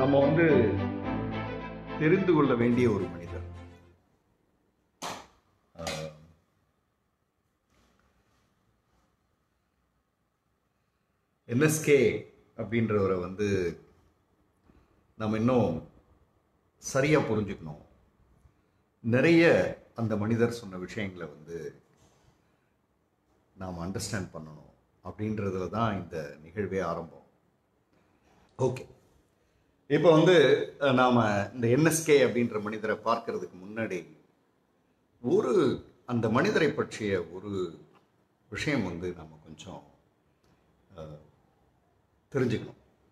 நம்ம வந்து தெரிந்து கொள்ள வேண்டிய ஒரு மனிதர் ஆஹ், என்எஸ்கே அப்படின்றவரை வந்து நம்ம இன்னும் சரியாக புரிஞ்சுக்கணும் நிறைய அந்த மனிதர் சொன்ன விஷயங்களை வந்து நாம் அண்டர்ஸ்டாண்ட் பண்ணணும் அப்படின்றதுல தான் இந்த நிகழ்வே ஆரம்பம் ஓகே இப்போ வந்து அஹ், நாம இந்த என்எஸ்கே அப்படின்ற மனிதரை பார்க்கறதுக்கு முன்னாடி ஒரு அந்த மனிதரை பற்றிய ஒரு விஷயம் வந்து நம்ம கொஞ்சம் அஹ், தெரிஞ்சுக்கணும்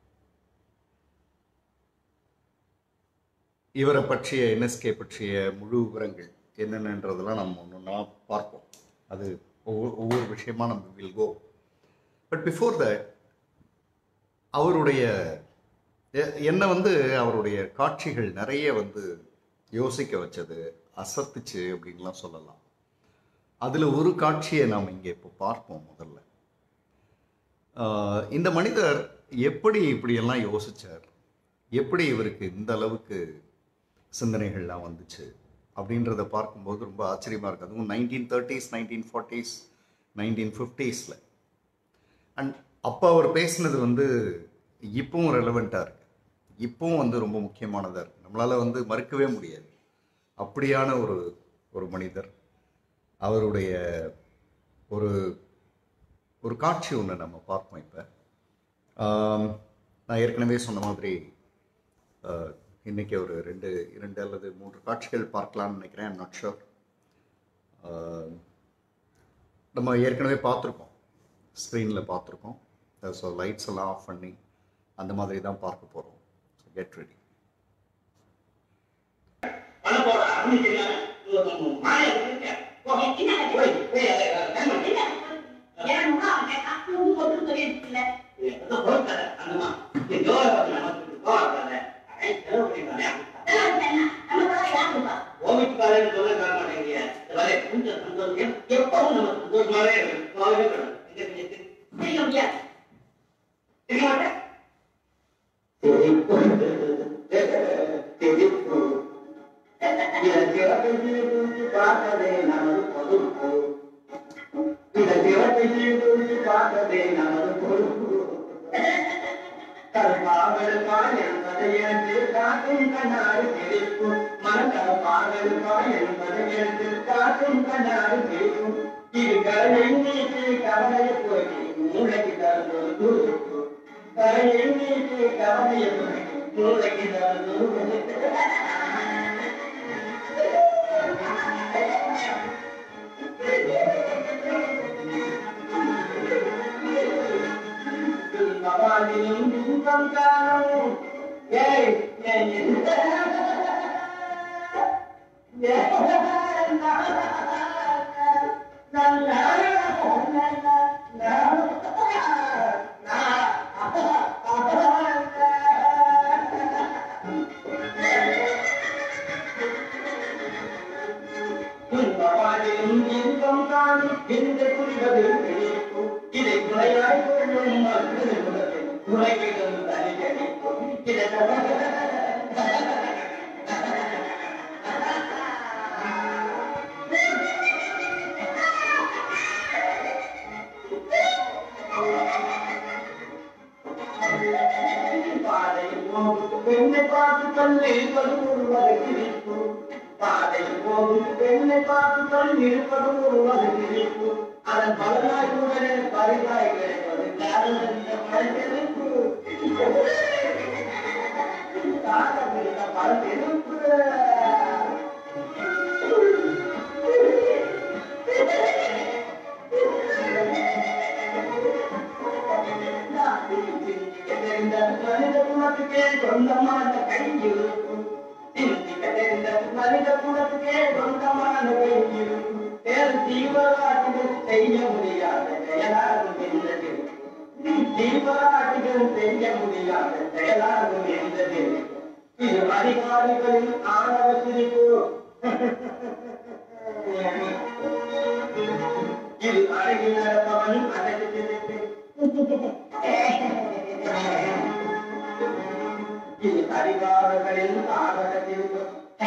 இவரை பற்றிய என்எஸ்கே பற்றிய முழு விவரங்கள் என்னென்னன்றதெல்லாம் நம்ம ஒன்று ஒன்றா பார்ப்போம் அது ஒவ்வொரு ஒவ்வொரு விஷயமா நம்ம will go but before that அவருடைய எ- என்னை வந்து அவருடைய காட்சிகள் நிறைய வந்து யோசிக்க வச்சது அசத்துச்சு அப்படின்லாம் சொல்லலாம் அதில் ஒரு காட்சியை நாம் இங்கே இப்போ பார்ப்போம் முதல்ல ஆஹ் இந்த மனிதர் எப்படி இப்படியெல்லாம் யோசிச்சார் எப்படி இவருக்கு இந்த அளவுக்கு சிந்தனைகள்லாம் வந்துச்சு அப்படின்றத பார்க்கும்போது ரொம்ப ஆச்சரியமாக இருக்குது அதுவும் nineteen thirties nineteen forties nineteen ஃபிஃப்டீஸில் அண்ட் அப்போ அவர் பேசினது வந்து இப்பவும் ரெலவெண்ட்டாக இருக்கு இப்பவும் வந்து ரொம்ப முக்கியமானதாக இருக்கு நம்மளால் வந்து மறுக்கவே முடியாது அப்படியான ஒரு ஒரு மனிதர் அவருடைய ஒரு ஒரு காட்சி ஒன்று நம்ம பார்ப்போம் இப்போ நான் ஏற்கனவே சொன்ன மாதிரி ஆஹ், இன்னைக்கு ஒரு ரெண்டு இரண்டு அல்லது மூன்று காட்சிகள் பார்க்கலாம்னு நினைக்கிறேன் ஐம் நாட் ஷுர் நம்ம ஏற்கனவே பார்த்துருக்கோம் ஸ்க்ரீனில் பார்த்துருக்கோம் ஸோ லைட்ஸ் எல்லாம் ஆஃப் பண்ணி அந்த மாதிரி தான் பார்க்க போகிறோம் ஸோ கெட் ரெடி பணத்தோட அருமை தெரியாம இவங்க நம்ம மாயா இருக்க. போ, போய், போய் அதை, அதை time பண்ணு. இது எதோ பொறுக்காத, அந்தம்மா. இது ஜோதிடம் நமக்கு போகாத. அதை செலவு பண்ணிடுவானே. உன் வீட்டுக்காரன்னு சொல்ல கேட்க மாட்டேங்கிறீங்க. இது வரை கொஞ்சம் சந்தோஷம். எப்- எப்பவும் நம்ம சந்தோஷமாவே இருக்கணும். சும்மாவே இருக்கணும். எங்க தெரியுது? தெரிய முடியாது. தெரிய மாட்டேன்? தெரிப்பு. இதன் சிறப்பை சீர்தூக்கி பார்த்ததே நமது பொறுப்பு இதன் சிறப்பை சீர்தூக்கி பார்த்ததே நமது பொறுப்பு கருப்பாவலுக்காய் என்பதை எழுந்து காக்கும் கண்ணாறு தெரிக்கும் மனக்கருப்பாவலுக்காய் என்பதை எழுந்து காக்கும் கண்ணாறு தெரிக்கும் இது கரையை நீக்கி கவலையை போக்கி மூளைக்கு தருவது துருப்பு கரையை நீக்கி கவலையை போக்கி மூளைக்கு தருவது மகாலிலும் தூக்கம் காணும் ஏய் ஏய் இந்த துன்பவாதிலும் இன்பம் காணும் இந்த குறிவது கிடைக்கும் இதை குறையாய் கொள்ளும் மக்கள் குலத்தில் குறைகளும் தனி கிடைக்கும் இதை பாதை போகும் பெண்ணை பார்த்து கல்லிருப்பது ஒருவரை கிழிப்பு பாதை போகும் பெண்ணை பார்த்து கல்லிருப்பது ஒருவரை கிழிப்பு அதன் பலனாய் உடனே பரிதாய் கிடைப்பது காரணம் பலனெடுப்பு காரணம் பலனெடுப்பு மனித குணத்துக்கே சொந்தமான கையிருக்கும் சிந்திக்க தெரிந்த மனித குணத்துக்கே சொந்தமான கையிருக்கும் வேறு தீவிரவாதிகள் செய்ய முடியாத செயலாகும் என்றது தீவிரவாதிகள் செய்ய முடியாத செயலாகும் என்றது இது அதிகாரிகளின் ஆணவ சிரிப்பு இது அழகில் நடப்பவன் அழகு சிரிப்பு இது அதிகாரங்களின் சாதகத்திற்கு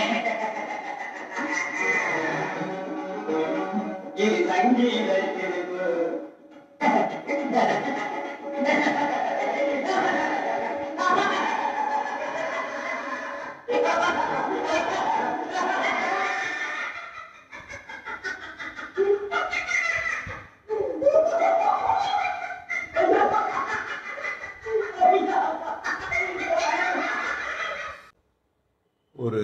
இது சங்கீத திருப்பு ஒரு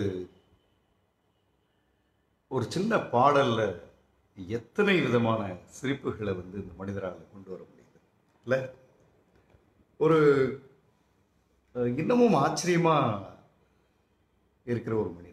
ஒரு சின்ன பாடல்ல எத்தனை விதமான சிரிப்புகளை வந்து இந்த மனிதரால் கொண்டு வர முடியுது இல்லை ஒரு அஹ், இன்னமும் ஆச்சரியமா இருக்கிற ஒரு மனிதர்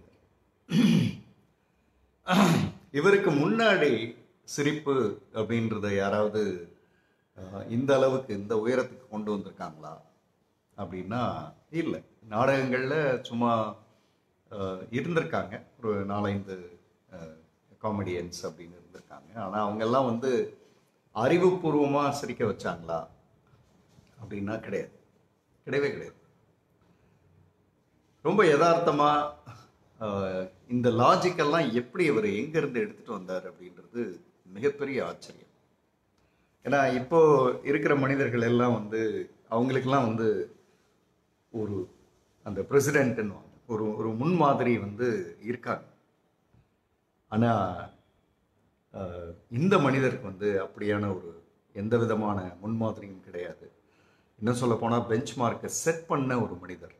இவருக்கு முன்னாடி சிரிப்பு அப்படின்றத யாராவது அஹ், இந்த அளவுக்கு இந்த உயரத்துக்கு கொண்டு வந்திருக்காங்களா அப்படின்னா இல்லை நாடகங்களில் சும்மா அஹ், இருந்திருக்காங்க ஒரு நாலஞ்சு காமெடியன்ஸ் அப்படின்னு இருந்திருக்காங்க ஆனால் அவங்கெல்லாம் வந்து அறிவுபூர்வமாக சிரிக்க வச்சாங்களா அப்படின்னா கிடையாது கிடையவே கிடையாது ரொம்ப யதார்த்தமாக இந்த லாஜிக்கெல்லாம் எப்படி அவர் எங்கேருந்து எடுத்துகிட்டு வந்தார் அப்படின்றது மிகப்பெரிய ஆச்சரியம் ஏன்னா இப்போ இருக்கிற மனிதர்கள் எல்லாம் வந்து அவங்களுக்கெல்லாம் வந்து ஒரு அந்த பிரசிடென்ட்னு ஒரு ஒரு முன்மாதிரி வந்து இருக்காங்க ஆனால் இந்த மனிதருக்கு வந்து அப்படியான ஒரு எந்த விதமான முன்மாதிரியும் கிடையாது இன்னும் சொல்ல போனால் பெஞ்ச் மார்க்கை செட் பண்ண ஒரு மனிதர்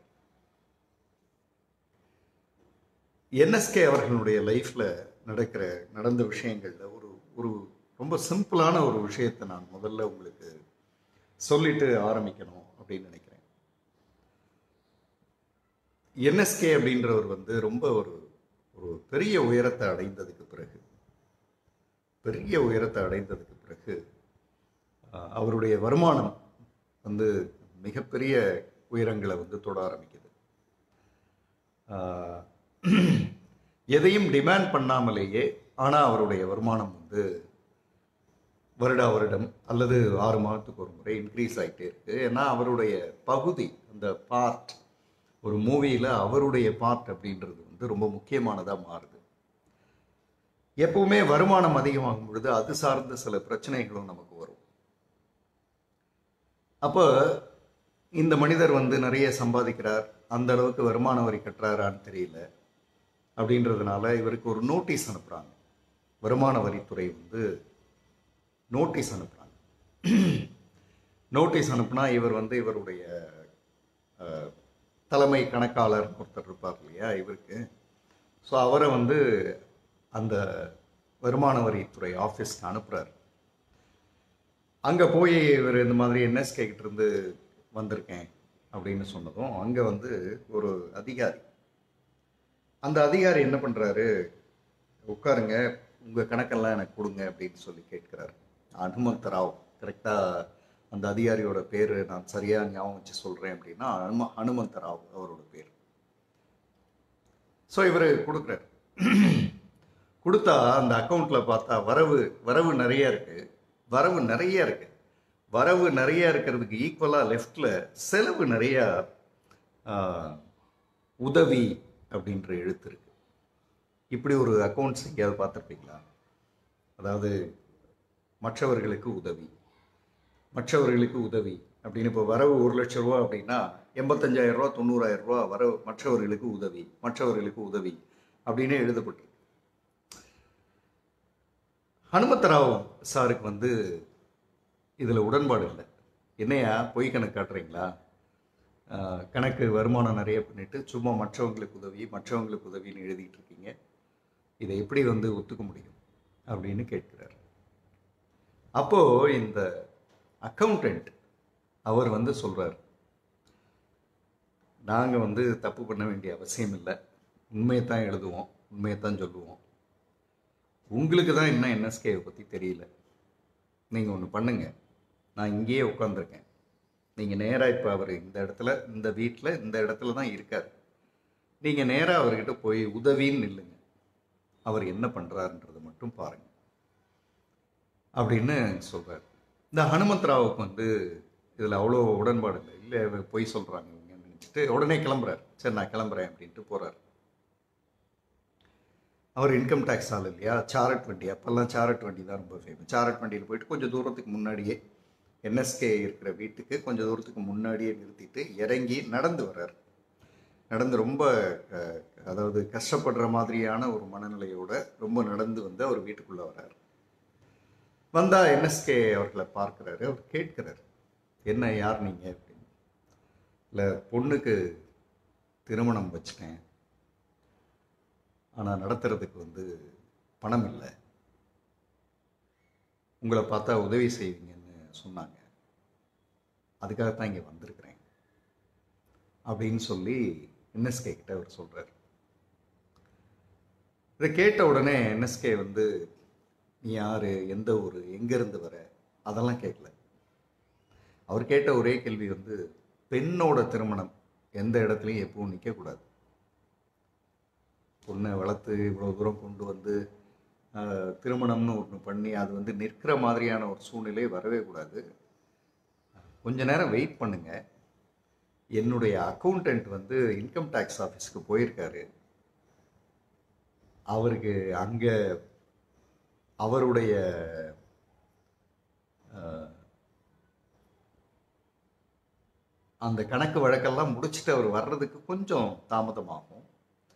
என்எஸ்கே அவர்களுடைய லைஃப்பில் நடக்கிற நடந்த விஷயங்களில் ஒரு ஒரு ரொம்ப சிம்பிளான ஒரு விஷயத்தை நான் முதல்ல உங்களுக்கு சொல்லிட்டு ஆரம்பிக்கணும் அப்படின்னு நினைக்கிறேன் என்எஸ்கே அப்படின்றவர் வந்து ரொம்ப ஒரு ஒரு பெரிய உயரத்தை அடைந்ததுக்கு பிறகு பெரிய உயரத்தை அடைந்ததுக்கு பிறகு அஹ், அவருடைய வருமானம் வந்து மிகப்பெரிய உயரங்களை வந்து தொட ஆரம்பிக்குது ஆஹ், எதையும் டிமாண்ட் பண்ணாமலேயே ஆனால் அவருடைய வருமானம் வந்து வருடா வருடம் அல்லது ஆறு மாதத்துக்கு ஒரு முறை இன்க்ரீஸ் ஆகிட்டே இருக்கு ஏன்னா அவருடைய பகுதி அந்த பார்ட் ஒரு மூவியில் அவருடைய பார்ட் அப்படின்றது வந்து ரொம்ப முக்கியமானதாக மாறுது எப்பவுமே வருமானம் அதிகமாகும் பொழுது அது சார்ந்த சில பிரச்சனைகளும் நமக்கு வரும் அப்போ இந்த மனிதர் வந்து நிறைய சம்பாதிக்கிறார் அந்த அளவுக்கு வருமான வரி கட்டுறாரான்னு தெரியல அப்படின்றதுனால இவருக்கு ஒரு நோட்டீஸ் அனுப்புகிறாங்க வருமான வரித்துறை வந்து நோட்டீஸ் அனுப்புகிறாங்க நோட்டீஸ் அனுப்புனா இவர் வந்து இவருடைய அஹ், தலைமை கணக்காளர் ஒருத்தர் இருப்பார் இல்லையா இவருக்கு ஸோ அவரை வந்து அந்த வருமான வரித்துறை ஆஃபீஸ்க்கு அனுப்புகிறார் அங்கே போய் இவர் இந்த மாதிரி என்எஸ்கே கிட்ட இருந்து வந்திருக்கேன் அப்படின்னு சொன்னதும் அங்கே வந்து ஒரு அதிகாரி அந்த அதிகாரி என்ன பண்ணுறாரு உட்காருங்க உங்கள் கணக்கெல்லாம் எனக்கு கொடுங்க அப்படின்னு சொல்லி கேட்கிறாரு அனுமந்த ராவ் கரெக்டாக அந்த அதிகாரியோட பேர் நான் சரியாக ஞாபகம் வச்சு சொல்கிறேன் அப்படின்னா அனும ஹனுமந்த ராவ் அவரோட பேர் ஸோ இவர் கொடுக்குறாரு கொடுத்தா அந்த அக்கௌண்ட்டில் பார்த்தா வரவு வரவு நிறைய இருக்கு வரவு நிறைய இருக்கு வரவு நிறைய இருக்கிறதுக்கு ஈக்குவலாக லெஃப்டில் செலவு நிறைய ஆஹ், உதவி அப்படின்ற எழுத்து இருக்கு இப்படி ஒரு அக்கௌண்ட்ஸ் எங்கேயாவது பார்த்துருப்பீங்களா அதாவது மற்றவர்களுக்கு உதவி மற்றவர்களுக்கு உதவி அப்படின்னு இப்போ வரவு ஒரு லட்ச ரூபா அப்படின்னா எண்பத்தஞ்சாயிரம் ரூபா தொண்ணூறாயிரம் ரூபா வரவு மற்றவர்களுக்கு உதவி மற்றவர்களுக்கு உதவி அப்படின்னு எழுதப்பட்டிருக்கு ஹனுமந்தராவ் சாருக்கு வந்து இதில் உடன்பாடு இல்லை என்னையா பொய் கணக்கு காட்டுறீங்களா ஆஹ், கணக்கு வருமானம் நிறைய பண்ணிட்டு சும்மா மற்றவங்களுக்கு உதவி மற்றவங்களுக்கு உதவின்னு எழுதிட்டு இருக்கீங்க இதை எப்படி வந்து ஒத்துக்க முடியும் அப்படின்னு கேட்கிறார் அப்போ இந்த அக்கௌண்டன்ட் அவர் வந்து சொல்றார் நாங்கள் வந்து தப்பு பண்ண வேண்டிய அவசியம் இல்லை உண்மையை தான் எழுதுவோம் உண்மையை தான் சொல்லுவோம் உங்களுக்கு தான் இன்னும் என்எஸ்கேவை பற்றி தெரியல நீங்கள் ஒன்று பண்ணுங்க நான் இங்கேயே உட்காந்துருக்கேன் நீங்கள் நேராக இப்போ அவர் இந்த இடத்துல இந்த வீட்டில் இந்த இடத்துல தான் இருக்கார் நீங்கள் நேராக அவர்கிட்ட போய் உதவின்னு நில்லுங்க அவர் என்ன பண்ணுறாருன்றதை மட்டும் பாருங்க அப்படின்னு சொல்கிறார் இந்த ஹனுமந்த்ராவுக்கு வந்து இதில் அவ்வளோ உடன்பாடு இல்லை இல்லை இவர் பொய் சொல்கிறாங்க இவங்கன்னு முடிச்சுட்டு உடனே கிளம்புறாரு சரி நான் கிளம்புறேன் அப்படின்ட்டு போகிறார் அவர் இன்கம் டேக்ஸ் ஆள் இல்லையா சாரட் வண்டி அப்போல்லாம் சாரட் வண்டி தான் ரொம்ப ஃபேமஸ் சாரட் வண்டியில் போயிட்டு கொஞ்சம் தூரத்துக்கு முன்னாடியே என்எஸ்கே இருக்கிற வீட்டுக்கு கொஞ்சம் தூரத்துக்கு முன்னாடியே நிறுத்திட்டு இறங்கி நடந்து வர்றார் நடந்து ரொம்ப அஹ், அதாவது கஷ்டப்படுற மாதிரியான ஒரு மனநிலையோட ரொம்ப நடந்து வந்து அவர் வீட்டுக்குள்ளே வர்றார் வந்தா என்எஸ்கே அவர்களை பார்க்குறாரு அவர் கேட்கிறார் என்ன யார் நீங்கள் அப்படின்னு இல்லை பொண்ணுக்கு திருமணம் வச்சிட்டேன் ஆனால் நடத்துறதுக்கு வந்து பணம் இல்லை உங்களை பார்த்தா உதவி செய்வீங்கன்னு சொன்னாங்க அதுக்காக தான் இங்கே வந்திருக்கிறேன் அப்படின்னு சொல்லி என்எஸ்கே கிட்ட அவர் சொல்கிறார் இதை கேட்ட உடனே என்எஸ்கே வந்து நீ யார் எந்த ஊர் எங்கேருந்து வர அதெல்லாம் கேட்கல அவர் கேட்ட ஒரே கேள்வி வந்து பெண்ணோட திருமணம் எந்த இடத்துலையும் எப்பவும் நிற்கக்கூடாது பொண்ணை வளர்த்து இவ்வளோ தூரம் கொண்டு வந்து ஆஹ், திருமணம்னு ஒன்று பண்ணி அது வந்து நிற்கிற மாதிரியான ஒரு சூழ்நிலை வரவே கூடாது கொஞ்ச நேரம் வெயிட் பண்ணுங்க என்னுடைய அக்கௌண்டன்ட் வந்து இன்கம் டேக்ஸ் ஆஃபீஸ்க்கு போயிருக்காரு அவருக்கு அங்கே அவருடைய ஆஹ், அந்த கணக்கு வழக்கெல்லாம் முடிச்சுட்டு அவர் வர்றதுக்கு கொஞ்சம் தாமதமாகும்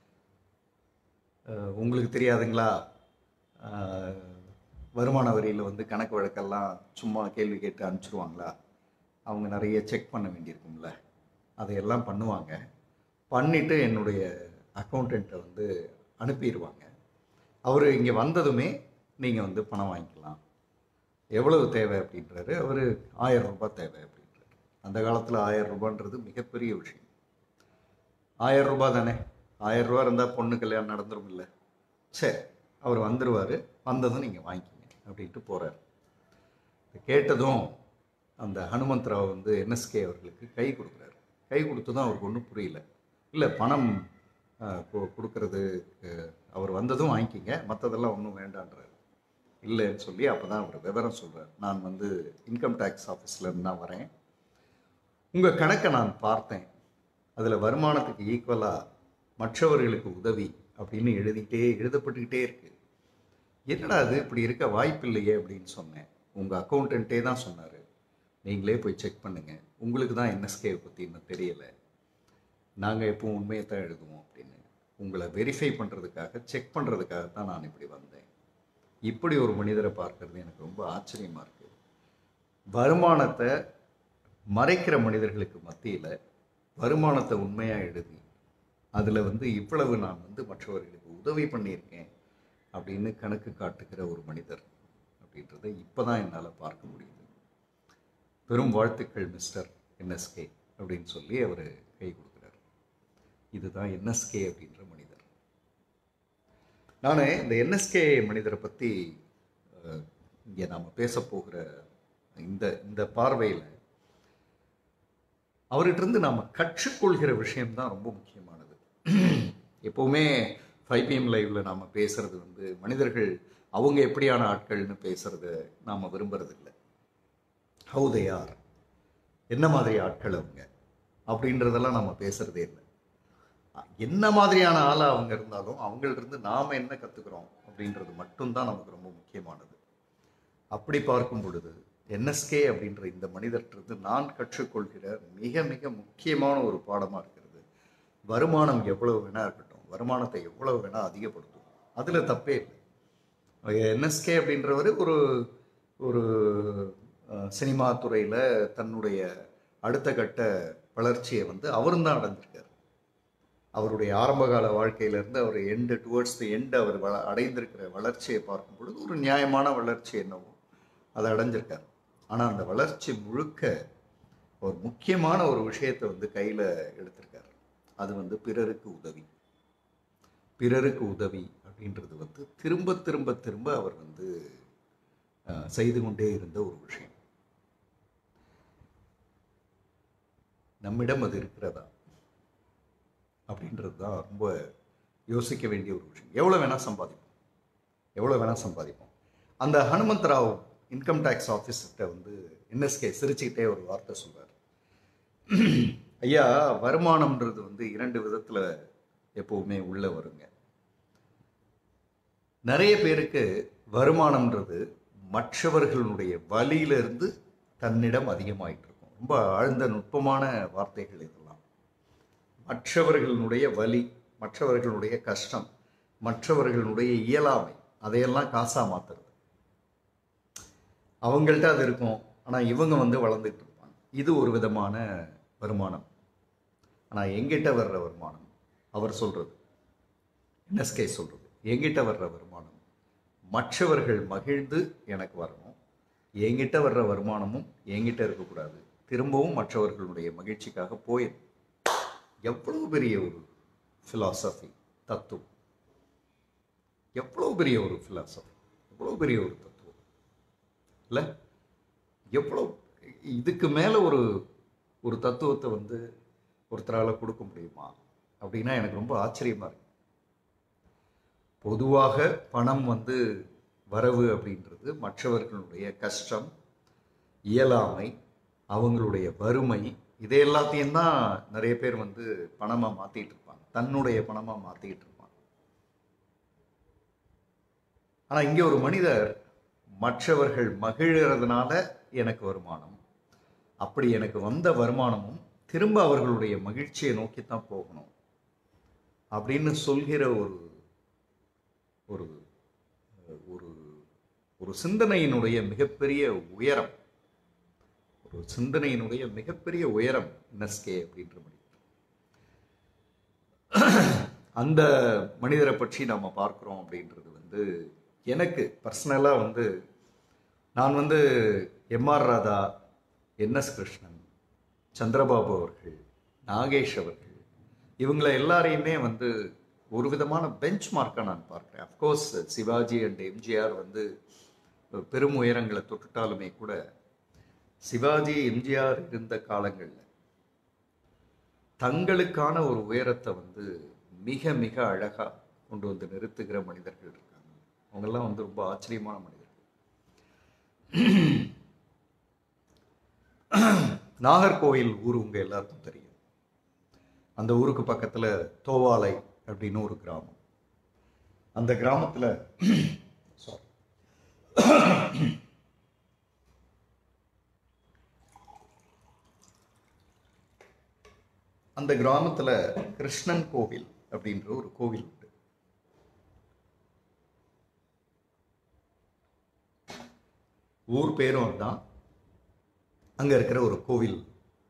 அஹ் உங்களுக்கு தெரியாதுங்களா அஹ் வருமான வரியில் வந்து கணக்கு வழக்கெல்லாம் சும்மா கேள்வி கேட்டு அனுப்பிச்சிருவாங்களா அவங்க நிறைய செக் பண்ண வேண்டியிருக்கும்ல அதையெல்லாம் பண்ணுவாங்க பண்ணிவிட்டு என்னுடைய அக்கௌண்டண்ட்டை வந்து அனுப்பிடுவாங்க அவர் இங்கே வந்ததுமே நீங்கள் வந்து பணம் வாங்கிக்கலாம் எவ்வளவு தேவை அப்படின்றாரு அவர் ஆயிரம் ரூபாய் தேவை அப்படின்றாரு அந்த காலத்தில் ஆயிரம் ரூபான்றது மிகப்பெரிய விஷயம் ஆயிரம் ரூபாய் தானே ஆயிரம் ரூபா இருந்தால் பொண்ணு கல்யாணம் நடந்துரும் இல்லை சரி அவர் வந்துடுவார் வந்ததும் நீங்கள் வாங்கிக்கிங்க அப்படின்ட்டு போகிறார் கேட்டதும் அந்த ஹனுமந்த்ராவ் வந்து என்எஸ்கே அவர்களுக்கு கை கொடுக்குறாரு கை கொடுத்ததும் அவருக்கு ஒன்றும் புரியல இல்லை பணம் அஹ், கொ- கொடுக்கறது அஹ், அவர் வந்ததும் வாங்கிக்கிங்க மற்றதெல்லாம் ஒன்றும் வேண்டான்றாரு இல்லைன்னு சொல்லி அப்போ தான் அவர் விவரம் சொல்கிறார் நான் வந்து இன்கம் டேக்ஸ் ஆஃபீஸ்லேருந்து தான் வரேன் உங்கள் கணக்கை நான் பார்த்தேன் அதில் வருமானத்துக்கு ஈக்குவலாக மற்றவர்களுக்கு உதவி அப்படின்னு எழுதிட்டே எழுதப்பட்டுக்கிட்டே இருக்கு என்னடா அது இப்படி இருக்க வாய்ப்பில்லையே அப்படின்னு சொன்னேன் உங்கள் அக்கௌண்டன்ட்டே தான் சொன்னார் நீங்களே போய் செக் பண்ணுங்க உங்களுக்கு தான் என்எஸ்கே பற்றி இன்னும் தெரியலை நாங்கள் எப்பவும் உண்மையை தான் எழுதுவோம் அப்படின்னு உங்களை வெரிஃபை பண்ணுறதுக்காக செக் பண்ணுறதுக்காக தான் நான் இப்படி வந்தேன் இப்படி ஒரு மனிதரை பார்க்கறது எனக்கு ரொம்ப ஆச்சரியமாக இருக்குது வருமானத்தை மறைக்கிற மனிதர்களுக்கு மத்தியில் வருமானத்தை உண்மையாக எழுதி அதில் வந்து இவ்வளவு நான் வந்து மற்றவர்களுக்கு உதவி பண்ணியிருக்கேன் அப்படின்னு கணக்கு காட்டுகிற ஒரு மனிதர் அப்படின்றத இப்போ தான் என்னால் பார்க்க முடியுது பெரும் வாழ்த்துக்கள் மிஸ்டர் என்எஸ்கே அப்படின்னு சொல்லி அவர் கை கொடுக்குறாரு இதுதான் என்எஸ்கே அப்படின்ற மனிதர் நான் இந்த என்எஸ்கே மனிதரை பற்றி இங்கே நாம் பேச போகிற இந்த இந்த பார்வையில் அவர்கிட்ட நாம் கற்றுக்கொள்கிற விஷயம்தான் ரொம்ப முக்கியமானது எப்போவுமே ஃபைவ் பிஎம் லைவ்ல நாம் பேசுறது வந்து மனிதர்கள் அவங்க எப்படியான ஆட்கள்னு பேசுறத நாம் விரும்புறதில்லை ஹவு தே ஆர் என்ன மாதிரி ஆட்கள் அவங்க அப்படின்றதெல்லாம் நம்ம பேசுறதே இல்லை என்ன மாதிரியான ஆளாக அவங்க இருந்தாலும் அவங்கள்ட்ட நாம் என்ன கற்றுக்குறோம் அப்படின்றது மட்டும்தான் நமக்கு ரொம்ப முக்கியமானது அப்படி பார்க்கும் பொழுது என்எஸ்கே அப்படின்ற இந்த மனிதர்கிட்ட நான் கற்றுக்கொள்கிற மிக மிக முக்கியமான ஒரு பாடமாக இருக்கிறது வருமானம் எவ்வளவு வேணா இருக்கட்டும் வருமானத்தை எவ்வளவு வேணா அதிகப்படுத்தும் அதில் தப்பே இல்லை என்எஸ்கே அப்படின்றவர் ஒரு ஒரு அஹ், சினிமா துறையில் தன்னுடைய அடுத்த கட்ட வளர்ச்சியை வந்து அவரும் தான் அடைஞ்சிருக்கார் அவருடைய ஆரம்பகால வாழ்க்கையிலேருந்து அவர் எண்டு டுவர்ட்ஸ் தி எண்ட் அவர் வள அடைந்திருக்கிற வளர்ச்சியை பார்க்கும் பொழுது ஒரு நியாயமான வளர்ச்சி என்னவோ அதை அடைஞ்சிருக்கார் ஆனால் அந்த வளர்ச்சி முழுக்க ஒரு முக்கியமான ஒரு விஷயத்தை வந்து கையில் எடுத்திருக்கார் அது வந்து பிறருக்கு உதவி பிறருக்கு உதவி அப்படின்றது வந்து திரும்ப திரும்ப திரும்ப அவர் வந்து அஹ், செய்து கொண்டே இருந்த ஒரு விஷயம் நம்மிடம் அது இருக்கிறதா அப்படின்றது தான் ரொம்ப யோசிக்க வேண்டிய ஒரு விஷயம் எவ்வளோ வேணால் சம்பாதிப்போம் எவ்வளோ வேணால் சம்பாதிப்போம் அந்த ஹனுமந்த் ராவ் இன்கம் டேக்ஸ் ஆஃபீஸர்கிட்ட வந்து என்எஸ்கே சிரிச்சுக்கிட்டே ஒரு வார்த்தை சொல்றார் ஐயா வருமானம்ன்றது வந்து இரண்டு விதத்தில் எப்பவுமே உள்ள வருங்க நிறைய பேருக்கு வருமானம்ன்றது மற்றவர்களுடைய வலியிலிருந்து தன்னிடம் அதிகமாயிட்டு இருக்கும் ரொம்ப ஆழ்ந்த நுட்பமான வார்த்தைகள் இதெல்லாம் மற்றவர்களுடைய வலி மற்றவர்களுடைய கஷ்டம் மற்றவர்களுடைய இயலாமை அதையெல்லாம் காசா மாத்துறது அவங்கள்ட்ட அது இருக்கும் ஆனால் இவங்க வந்து வளர்ந்துட்டு இருப்பாங்க இது ஒரு விதமான வருமானம் ஆனால் எங்கிட்ட வர்ற வருமானம் அவர் சொல்றது என்எஸ்கே சொல்றது எங்கிட்ட வர்ற வருமானம் மற்றவர்கள் மகிழ்ந்து எனக்கு வரணும் என்கிட்ட வர்ற வருமானமும் என்கிட்ட இருக்கக்கூடாது திரும்பவும் மற்றவர்களுடைய மகிழ்ச்சிக்காக போயிடும் எவ்வளவு பெரிய ஒரு ஃபிலாசபி தத்துவம் எவ்வளவு பெரிய ஒரு ஃபிலாசபி எவ்வளவு பெரிய ஒரு தத்துவம் இல்லை எவ்வளோ இதுக்கு மேலே ஒரு ஒரு தத்துவத்தை வந்து ஒருத்தரால் கொடுக்க முடியுமா அப்படின்னா எனக்கு ரொம்ப ஆச்சரியமாக இருக்கு பொதுவாக பணம் வந்து வரவு அப்படின்றது மற்றவர்களுடைய கஷ்டம் இயலாமை அவங்களுடைய வறுமை இதை எல்லாத்தையும் தான் நிறைய பேர் வந்து பணமாக மாற்றிட்டு இருப்பாங்க தன்னுடைய பணமாக மாற்றிக்கிட்டு இருப்பாங்க ஆனால் இங்கே ஒரு மனிதர் மற்றவர்கள் மகிழறதுனால எனக்கு வருமானம் அப்படி எனக்கு வந்த வருமானமும் திரும்ப அவர்களுடைய மகிழ்ச்சியை நோக்கித்தான் போகணும் அப்படின்னு சொல்கிற ஒரு ஒரு ஒரு ஒரு சிந்தனையினுடைய மிகப்பெரிய உயரம் ஒரு சிந்தனையினுடைய மிகப்பெரிய உயரம் என்எஸ்கே அப்படின்ற மனிதர் அந்த மனிதரை பற்றி நம்ம பார்க்குறோம் அப்படின்றது வந்து எனக்கு பர்சனலாக வந்து நான் வந்து எம்ஆர் ராதா என்எஸ் கிருஷ்ணன் சந்திரபாபு அவர்கள் நாகேஷ் அவர்கள் இவங்களை எல்லாரையுமே வந்து ஒரு விதமான பெஞ்ச் மார்க்காக நான் பார்க்குறேன் அஃப்கோர்ஸ் சிவாஜி அண்ட் எம்ஜிஆர் வந்து பெரும் உயரங்களை தொட்டுட்டாலுமே கூட சிவாஜி எம்ஜிஆர் இருந்த காலங்களில் தங்களுக்கான ஒரு உயரத்தை வந்து மிக மிக அழகாக கொண்டு வந்து நிறுத்துகிற மனிதர்கள் இருக்காங்க அவங்கெல்லாம் வந்து ரொம்ப ஆச்சரியமான மனிதர்கள் நாகர்கோயில் ஊர் உங்க எல்லாருக்கும் தெரியும் அந்த ஊருக்கு பக்கத்துல தோவாலை அப்படின்னு ஒரு கிராமம் அந்த கிராமத்துல sorry. அந்த கிராமத்துல கிருஷ்ணன் கோவில் அப்படின்ற ஒரு கோவில் உண்டு ஊர் பேரும் அதுதான் அங்க இருக்கிற ஒரு கோவில்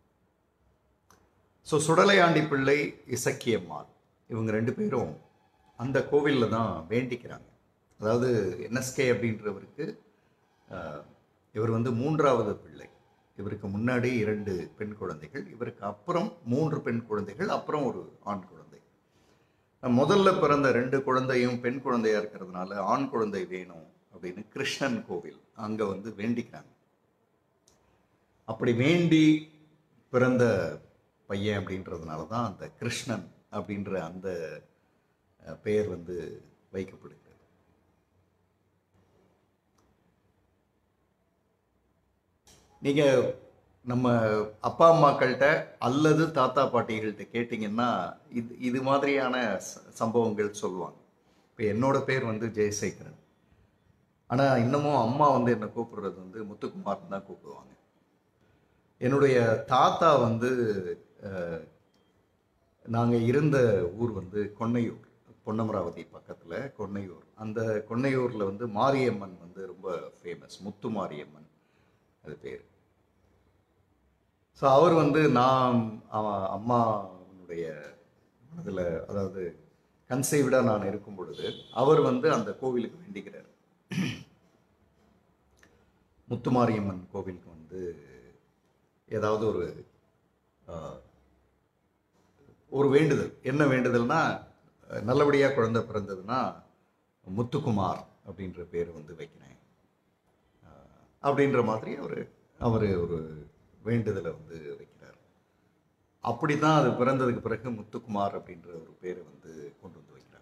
ஸோ சுடலையாண்டி பிள்ளை இசக்கியம்மாள் இவங்க ரெண்டு பேரும் அந்த கோவிலில் தான் வேண்டிக்கிறாங்க அதாவது என்எஸ்கே அப்படின்றவருக்கு ஆஹ், இவர் வந்து மூன்றாவது பிள்ளை இவருக்கு முன்னாடி இரண்டு பெண் குழந்தைகள் இவருக்கு அப்புறம் மூன்று பெண் குழந்தைகள் அப்புறம் ஒரு ஆண் குழந்தை முதல்ல பிறந்த ரெண்டு குழந்தையும் பெண் குழந்தையா இருக்கிறதுனால ஆண் குழந்தை வேணும் அப்படின்னு கிருஷ்ணன் கோவில் அங்க வந்து வேண்டிக்கிறாங்க அப்படி வேண்டி பிறந்த பையன் அப்படின்றதுனால தான் அந்த கிருஷ்ணன் அப்படின்ற அந்த அஹ், பெயர் வந்து வைக்கப்படுகிறது நீங்க நம்ம அப்பா அம்மாக்கள்கிட்ட அல்லது தாத்தா பாட்டிகள்கிட்ட கேட்டிங்கன்னா இது இது மாதிரியான ச- சம்பவங்கள் சொல்லுவாங்க இப்போ என்னோட பேர் வந்து ஜெயசேகரன் ஆனால் இன்னமும் அம்மா வந்து என்னை கூப்பிடுறது வந்து முத்துக்குமார்னு தான் கூப்பிடுவாங்க என்னுடைய தாத்தா வந்து நாங்கள் இருந்த ஊர் வந்து கொன்னையூர் பொன்னமராவதி பக்கத்தில் கொன்னையூர் அந்த கொன்னையூரில் வந்து மாரியம்மன் வந்து ரொம்ப ஃபேமஸ் முத்து மாரியம்மன் அது பேர் ஸோ அவர் வந்து நான் அவ- அம்மாவுடைய மனதில் அதாவது கன்சீவ்டாக நான் இருக்கும் பொழுது அவர் வந்து அந்த கோவிலுக்கு வேண்டிக்கிறார் முத்துமாரியம்மன் கோவிலுக்கு வந்து ஏதாவது ஒரு ஆஹ், ஒரு வேண்டுதல் என்ன வேண்டுதல்னா அஹ், நல்லபடியா குழந்தை பிறந்ததுன்னா முத்துக்குமார் அப்படின்ற பேர் வந்து வைக்கிறேன் ஆஹ், அப்படின்ற மாதிரி அவர் அவர் ஒரு வேண்டுதலை வந்து வைக்கிறார் அப்படி தான் அது பிறந்ததுக்கு பிறகு முத்துக்குமார் அப்படின்ற ஒரு பேரை வந்து கொண்டு வந்து வைக்கிறாங்க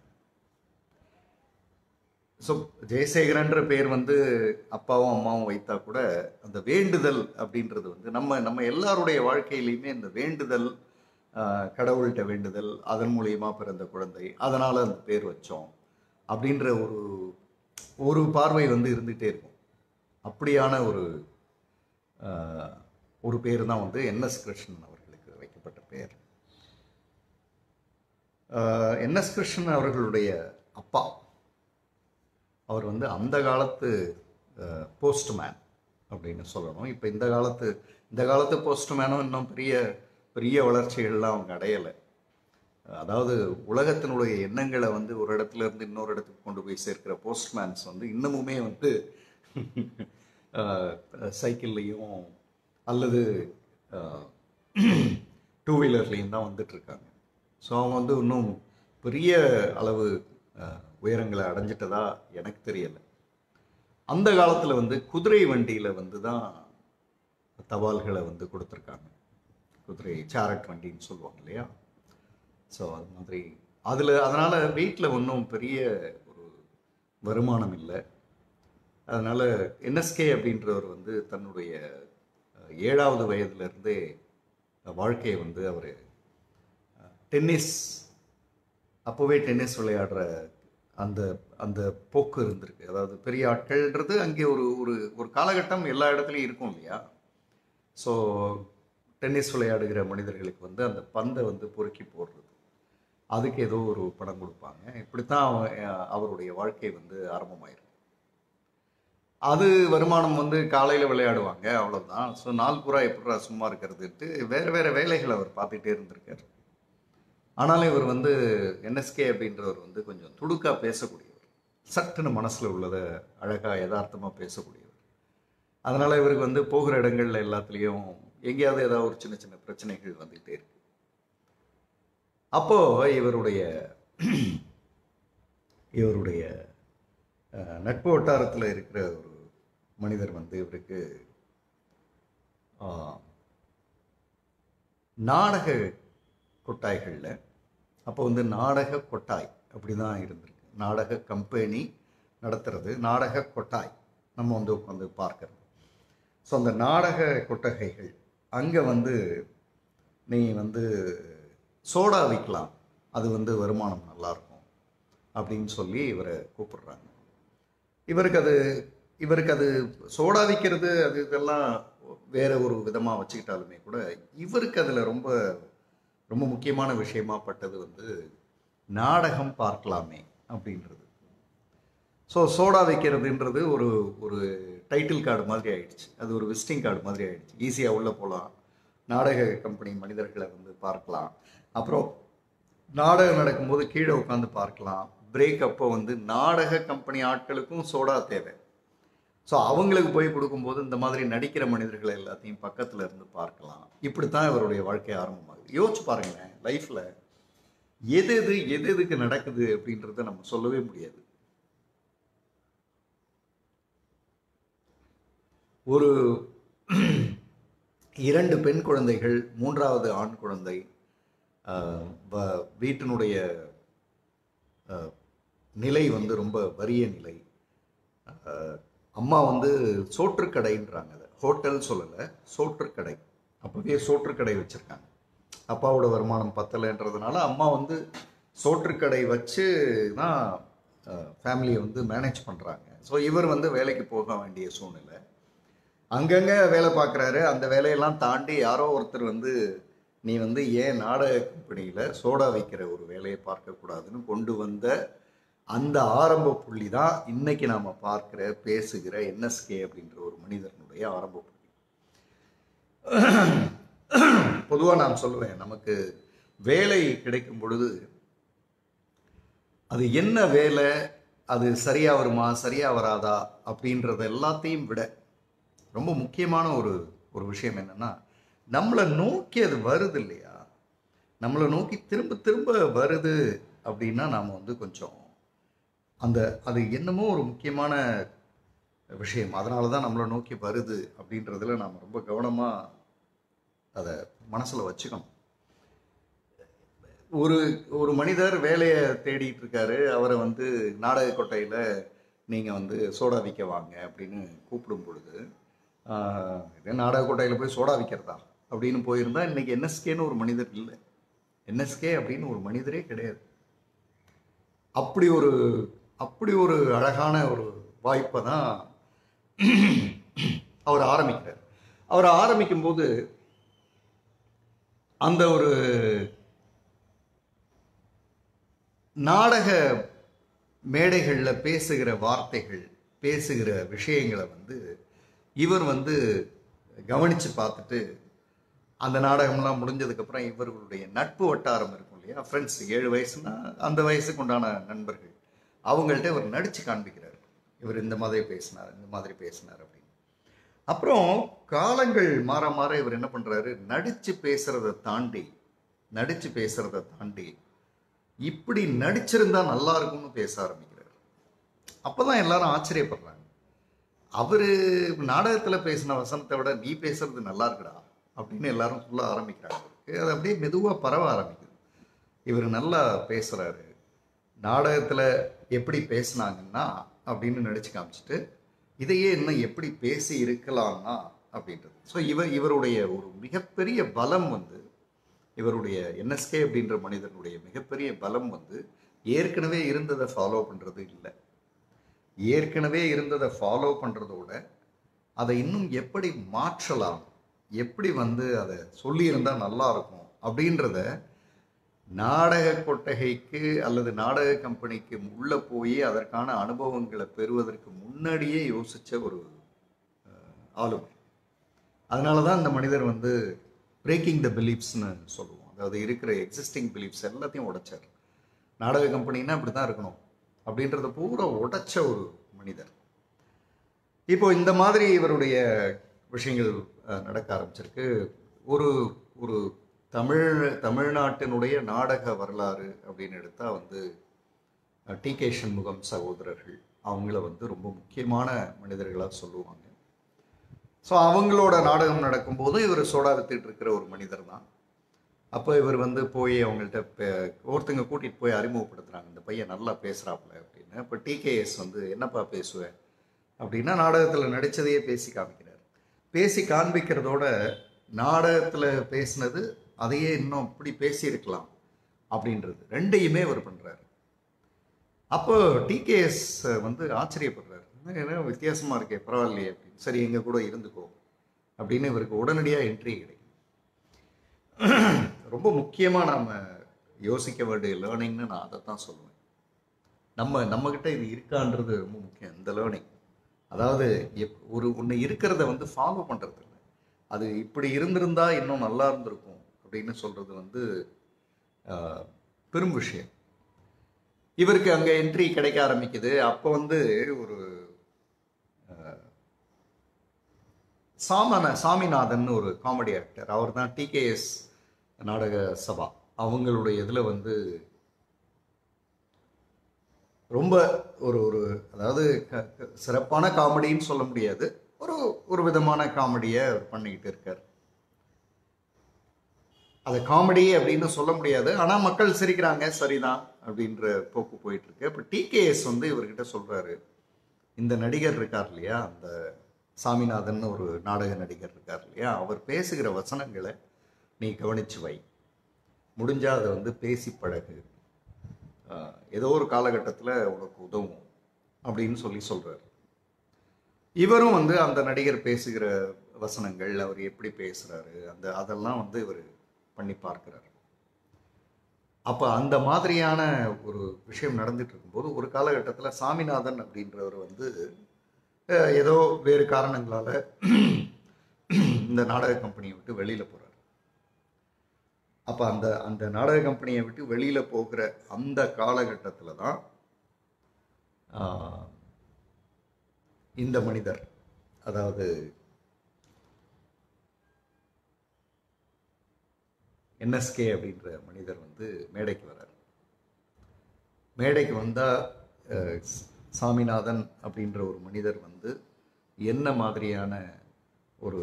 ஸோ ஜெயசேகரன்ற பேர் வந்து அப்பாவும் அம்மாவும் வைத்தா கூட அந்த வேண்டுதல் அப்படின்றது வந்து நம்ம நம்ம எல்லாருடைய வாழ்க்கையிலையுமே இந்த வேண்டுதல் ஆஹ், கடவுள்கிட்ட வேண்டுதல் அதன் மூலியமா பிறந்த குழந்தை அதனால அந்த பேர் வச்சோம் அப்படின்ற ஒரு ஒரு பார்வை வந்து இருந்துகிட்டே இருக்கும் அப்படியான ஒரு ஆஹ், ஒரு பேர் தான் வந்து என்எஸ் கிருஷ்ணன் அவர்களுக்கு வைக்கப்பட்ட பேர் என்எஸ் கிருஷ்ணன் அவர்களுடைய அப்பா அவர் வந்து அந்த காலத்து போஸ்ட்மேன் அப்படின்னு சொல்லணும் இப்போ இந்த காலத்து இந்த காலத்து போஸ்ட்மேனும் இன்னும் பெரிய பெரிய வளர்ச்சிகள்லாம் அவங்க அடையலை அதாவது உலகத்தினுடைய எண்ணங்களை வந்து ஒரு இடத்துல இருந்து இன்னொரு இடத்துக்கு கொண்டு போய் சேர்க்கிற போஸ்ட்மேன்ஸ் வந்து இன்னமுமே வந்து சைக்கிள்லேயும் அல்லது டூ வீலர்லேயும் தான் வந்துட்டு இருக்காங்க ஸோ அவங்க வந்து இன்னும் பெரிய அளவு அஹ், உயரங்களை அடைஞ்சிட்டதா எனக்கு தெரியலை அந்த காலத்தில் வந்து குதிரை வண்டியில் வந்து தான் தபால்களை வந்து கொடுத்துருக்காங்க குதிரை சாரட் வண்டின்னு சொல்லுவாங்க இல்லையா ஸோ அது மாதிரி அதில் அதனால் வீட்டில் ஒன்றும் பெரிய ஒரு வருமானம் இல்லை அதனால் என்எஸ்கே அப்படின்றவர் வந்து தன்னுடைய அஹ், ஏழாவது வயதிலிருந்தே வாழ்க்கையை வந்து அவர் டென்னிஸ் அப்போவே டென்னிஸ் விளையாடுற அந்த அந்த போக்கு இருந்திருக்கு அதாவது பெரிய ஆட்கள்ன்றது அங்கே ஒரு ஒரு ஒரு காலகட்டம் எல்லா இடத்துலையும் இருக்கும் இல்லையா ஸோ டென்னிஸ் விளையாடுகிற மனிதர்களுக்கு வந்து அந்த பந்தை வந்து பொறுக்கி போடுறது அதுக்கு ஏதோ ஒரு பணம் கொடுப்பாங்க இப்படித்தான் அவ- அவருடைய வாழ்க்கை வந்து ஆரம்பமாயிருக்கு அது வருமானம் வந்து காலையில் விளையாடுவாங்க அவ்வளோதான் ஸோ நாள் பூரா எப்படா சும்மா இருக்கிறதுட்டு வேறு வேறு வேலைகளை அவர் பார்த்துட்டே இருந்திருக்காரு ஆனாலும் இவர் வந்து என்எஸ்கே அப்படின்றவர் வந்து கொஞ்சம் துடுக்கா பேசக்கூடியவர் சட்டுன்னு மனசில் உள்ளதை அழகாக யதார்த்தமாக பேசக்கூடியவர் அதனால் இவருக்கு வந்து போகிற இடங்கள்ல எல்லாத்துலேயும் எங்கேயாவது ஏதாவது ஒரு சின்ன சின்ன பிரச்சனைகள் வந்துகிட்டே இருக்கு அப்போ இவருடைய இவருடைய அஹ், நட்பு வட்டாரத்தில் இருக்கிற ஒரு மனிதர் வந்து இவருக்கு ஆஹ், நாடக கொட்டாய்களில் அப்போ வந்து நாடக கொட்டாய் அப்படி தான் இருந்திருக்கு நாடக கம்பெனி நடத்துறது நாடக கொட்டாய் நம்ம வந்து உட்காந்து பார்க்கறது ஸோ அந்த நாடக கொட்டகைகள் அங்கே வந்து நீ வந்து சோடா விற்கலாம் அது வந்து வருமானம் நல்லாயிருக்கும் அப்படின்னு சொல்லி இவரை கூப்பிடுறாங்க இவருக்கு அது இவருக்கு அது சோடா விற்கிறது அது இதெல்லாம் வேற ஒரு விதமாக வச்சுக்கிட்டாலுமே கூட இவருக்கு அதில் ரொம்ப ரொம்ப முக்கியமான விஷயமா பட்டது வந்து நாடகம் பார்க்கலாமே அப்படின்றது ஸோ சோடா வைக்கிறதுன்றது ஒரு ஒரு டைட்டில் கார்டு மாதிரி ஆயிடுச்சு அது ஒரு விசிட்டிங் கார்டு மாதிரி ஆயிடுச்சு ஈஸியாக உள்ளே போகலாம் நாடக கம்பெனி மனிதர்களை வந்து பார்க்கலாம் அப்புறம் நாடகம் நடக்கும்போது கீழே உட்காந்து பார்க்கலாம் பிரேக் அப்போ வந்து நாடக கம்பெனி ஆட்களுக்கும் சோடா தேவை ஸோ அவங்களுக்கு போய் கொடுக்கும்போது இந்த மாதிரி நடிக்கிற மனிதர்களை எல்லாத்தையும் பக்கத்தில் இருந்து பார்க்கலாம் இப்படி தான் இவருடைய வாழ்க்கை ஆரம்பமாகுது யோசிச்சு பாருங்களேன் லைஃப்பில் எது எது எது எதுக்கு நடக்குது அப்படின்றத நம்ம சொல்லவே முடியாது ஒரு இரண்டு பெண் குழந்தைகள் மூன்றாவது ஆண் குழந்தை ஆஹ், வ- வீட்டினுடைய ஆஹ், நிலை வந்து ரொம்ப வறிய நிலை ஆஹ், அம்மா வந்து சோற்றுக்கடைன்றாங்க அதை ஹோட்டல் சொல்லலை சோற்றுக்கடை அப்போவே சோற்றுக்கடை வச்சுருக்காங்க அப்பாவோட வருமானம் பத்தலைன்றதுனால அம்மா வந்து சோற்றுக்கடை வச்சு தான் ஃபேமிலியை வந்து மேனேஜ் பண்ணுறாங்க ஸோ இவர் வந்து வேலைக்கு போக வேண்டிய சூழ்நிலை அங்கங்கே வேலை பார்க்குறாரு அந்த வேலையெல்லாம் தாண்டி யாரோ ஒருத்தர் வந்து நீ வந்து ஏன் நாடக கம்பெனியில் சோடா வைக்கிற ஒரு வேலையை பார்க்கக்கூடாதுன்னு கொண்டு வந்த அந்த ஆரம்ப புள்ளி தான் இன்னைக்கு நாம் பார்க்குற பேசுகிற என்எஸ்கே அப்படின்ற ஒரு மனிதனுடைய ஆரம்ப புள்ளி பொதுவாக நான் சொல்லுவேன் நமக்கு வேலை கிடைக்கும் பொழுது அது என்ன வேலை அது சரியா வருமா சரியா வராதா அப்படின்றத எல்லாத்தையும் விட ரொம்ப முக்கியமான ஒரு ஒரு விஷயம் என்னன்னா நம்மளை நோக்கி அது வருது இல்லையா நம்மளை நோக்கி திரும்ப திரும்ப வருது அப்படின்னா நாம் வந்து கொஞ்சம் அந்த அது என்னமோ ஒரு முக்கியமான விஷயம் அதனால தான் நம்மளை நோக்கி வருது அப்படின்றதுல நாம் ரொம்ப கவனமாக அதை மனசில் வச்சுக்கணும் ஒரு ஒரு மனிதர் வேலையை தேடிட்டு இருக்காரு அவரை வந்து நாடக கொட்டையில் நீங்கள் வந்து சோடா விற்க வாங்க அப்படின்னு கூப்பிடும் பொழுது ஆஹ், இதே நாடக கொட்டையில் போய் சோடா விற்கிறதா அப்படின்னு போயிருந்தா இன்னைக்கு என்எஸ்கேன்னு ஒரு மனிதர் இல்லை என்எஸ்கே அப்படின்னு ஒரு மனிதரே கிடையாது அப்படி ஒரு அப்படி ஒரு அழகான ஒரு வாய்ப்பை தான் அவர் ஆரம்பிக்கிறார் அவர் ஆரம்பிக்கும் போது அந்த ஒரு நாடக மேடைகளில் பேசுகிற வார்த்தைகள் பேசுகிற விஷயங்களை வந்து இவர் வந்து கவனித்து பார்த்துட்டு அந்த நாடகம்லாம் முடிஞ்சதுக்கப்புறம் இவர்களுடைய நட்பு வட்டாரம் இருக்கும் இல்லையா ஃப்ரெண்ட்ஸ் ஏழு வயசுனா அந்த வயசுக்கு உண்டான நண்பர்கள் அவங்கள்ட்ட இவர் நடித்து காண்பிக்கிறார் இவர் இந்த மாதிரி பேசினார் இந்த மாதிரி பேசினார் அப்படின்னு அப்புறம் காலங்கள் மாற மாற இவர் என்ன பண்ணுறாரு நடித்து பேசுகிறத தாண்டி நடித்து பேசுகிறத தாண்டி இப்படி நடிச்சிருந்தா நல்லா இருக்கும்னு பேச ஆரம்பிக்கிறார் அப்பதான் எல்லாரும் ஆச்சரியப்படுறாங்க அவரு நாடகத்தில் பேசின வசனத்தை விட நீ பேசுறது நல்லா இருக்குடா அப்படின்னு எல்லாரும் சொல்ல ஆரம்பிக்கிறாங்க அது அப்படியே மெதுவாக பரவ ஆரம்பிக்குது இவர் நல்லா பேசுறாரு நாடகத்தில் எப்படி பேசுனாங்கன்னா அப்படின்னு நடிச்சு காமிச்சிட்டு இதையே இன்னும் எப்படி பேசி இருக்கலாம்னா அப்படின்றது ஸோ இவர் இவருடைய ஒரு மிகப்பெரிய பலம் வந்து இவருடைய என்எஸ்கே அப்படின்ற மனிதனுடைய மிகப்பெரிய பலம் வந்து ஏற்கனவே இருந்ததை ஃபாலோ பண்ணுறது இல்லை ஏற்கனவே இருந்ததை ஃபாலோ பண்ணுறதோட அதை இன்னும் எப்படி மாற்றலாம் எப்படி வந்து அதை சொல்லியிருந்தால் நல்லா இருக்கும் அப்படின்றத நாடக கொட்டகைக்கு அல்லது நாடக கம்பெனிக்கு உள்ளே போய் அதற்கான அனுபவங்களை பெறுவதற்கு முன்னாடியே யோசித்த ஒரு அஹ், ஆளுமை அதனால தான் இந்த மனிதர் வந்து பிரேக்கிங் த பிலீஃப்ஸ்னு சொல்லுவோம் அதாவது இருக்கிற எக்ஸிஸ்டிங் பிலீஃப்ஸ் எல்லாத்தையும் உடைச்சார் நாடக கம்பெனின்னா அப்படி தான் இருக்கணும் அப்படின்றத பூரா உடைச்ச ஒரு மனிதர் இப்போ இந்த மாதிரி இவருடைய விஷயங்கள் அஹ், நடக்க ஆரம்பிச்சிருக்கு ஒரு ஒரு தமிழ் தமிழ்நாட்டினுடைய நாடக வரலாறு அப்படின்னு எடுத்தால் வந்து டி கே சண்முகம் சகோதரர்கள் அவங்கள வந்து ரொம்ப முக்கியமான மனிதர்களாக சொல்லுவாங்க ஸோ அவங்களோட நாடகம் நடக்கும்போது இவர் சோடா வித்துட்டு இருக்கிற ஒரு மனிதர் தான் அப்போ இவர் வந்து போய் அவங்கள்ட்ட பே- ஒருத்தங்க கூட்டிகிட்டு போய் அறிமுகப்படுத்துகிறாங்க இந்த பையன் நல்லா பேசுகிறாப்புல அப்படின்னு இப்போ டிகேஎஸ் வந்து என்னப்பா பேசுவேன் அப்படின்னா நாடகத்தில் நடித்ததையே பேசி காமிக்கிறார் பேசி காண்பிக்கிறதோட நாடகத்தில் பேசினது அதையே இன்னும் இப்படி பேசியிருக்கலாம் அப்படின்றது ரெண்டையுமே அவர் பண்ணுறாரு அப்போ டிகேஎஸ் வந்து ஆச்சரியப்படுறாரு என்ன வித்தியாசமாக இருக்கே பரவாயில்லையே அப்படின்னு சரி எங்கள் கூட இருந்துக்கோ அப்படின்னு இவருக்கு உடனடியாக என்ட்ரி கிடைக்கும் ரொம்ப முக்கியமாக நாம் யோசிக்க வேண்டிய லேர்னிங்னு நான் அதை தான் சொல்லுவேன் நம்ம நம்மக்கிட்ட இது இருக்கான்றது ரொம்ப முக்கியம் இந்த லேர்னிங் அதாவது எப் ஒரு ஒன்று இருக்கிறத வந்து ஃபாலோ பண்ணுறது இல்லை அது இப்படி இருந்திருந்தா இன்னும் நல்லா இருந்திருக்கும் அப்படின்னு சொல்கிறது வந்து ஆஹ், பெரும் விஷயம் இவருக்கு அங்கே என்ட்ரி கிடைக்க ஆரம்பிக்குது அப்போ வந்து ஒரு ஆஹ், சாமன சாமிநாதன் ஒரு காமெடி ஆக்டர் அவர் தான் டிகேஎஸ் நாடக சபா அவங்களுடைய இதில் வந்து ரொம்ப ஒரு ஒரு அதாவது க- க- சிறப்பான காமெடின்னு சொல்ல முடியாது ஒரு ஒரு விதமான காமெடியை அவர் பண்ணிக்கிட்டு இருக்கார் அது காமெடி அப்படின்னு சொல்ல முடியாது ஆனால் மக்கள் சிரிக்கிறாங்க சரிதான் அப்படின்ற போக்கு போயிட்டு இருக்கு இப்போ டிகேஎஸ் வந்து இவர்கிட்ட சொல்றாரு இந்த நடிகர் இருக்கார் இல்லையா அந்த சாமிநாதன் ஒரு நாடக நடிகர் இருக்கார் இல்லையா அவர் பேசுகிற வசனங்களை நீ கவனிச்சு வை முடிஞ்சா அதை வந்து பேசி பழகு ஆஹ் ஏதோ ஒரு காலகட்டத்தில் உனக்கு உதவும் அப்படின்னு சொல்லி சொல்றாரு இவரும் வந்து அந்த நடிகர் பேசுகிற வசனங்கள் அவர் எப்படி பேசுறாரு அந்த அதெல்லாம் வந்து இவர் பண்ணி பார்க்கிறார் அப்போ அந்த மாதிரியான ஒரு விஷயம் நடந்துட்டு இருக்கும்போது ஒரு காலகட்டத்தில் சாமிநாதன் அப்படின்றவர் வந்து அஹ், ஏதோ வேறு காரணங்களால இந்த நாடக கம்பெனியை விட்டு வெளியில் போகிறார் அப்போ அந்த அந்த நாடக கம்பெனியை விட்டு வெளியில் போகிற அந்த காலகட்டத்தில் தான் ஆஹ், இந்த மனிதர் அதாவது என்எஸ்கே அப்படின்ற மனிதர் வந்து மேடைக்கு வரார் மேடைக்கு வந்தால் சாமிநாதன் அப்படின்ற ஒரு மனிதர் வந்து என்ன மாதிரியான ஒரு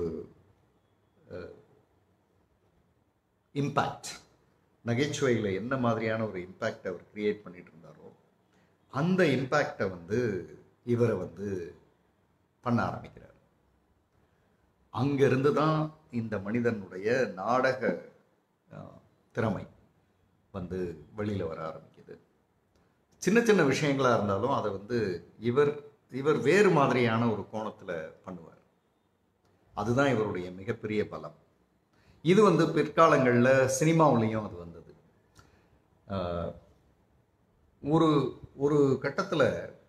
இம்பேக்ட் நகைச்சுவையில் என்ன மாதிரியான ஒரு இம்பேக்ட் அவர் கிரியேட் பண்ணிட்டு இருந்தாரோ அந்த இம்பேக்டை வந்து இவரை வந்து பண்ண ஆரம்பிக்கிறார் அங்கிருந்து தான் இந்த மனிதனுடைய நாடக அஹ், திறமை வந்து வெளியில் வர ஆரம்பிக்குது சின்ன சின்ன விஷயங்களாக இருந்தாலும் அதை வந்து இவர் இவர் வேறு மாதிரியான ஒரு கோணத்தில் பண்ணுவார் அதுதான் இவருடைய மிகப்பெரிய பலம் இது வந்து பிற்காலங்களில் சினிமாவுலேயும் அது வந்தது ஆஹ் ஒரு ஒரு கட்டத்தில்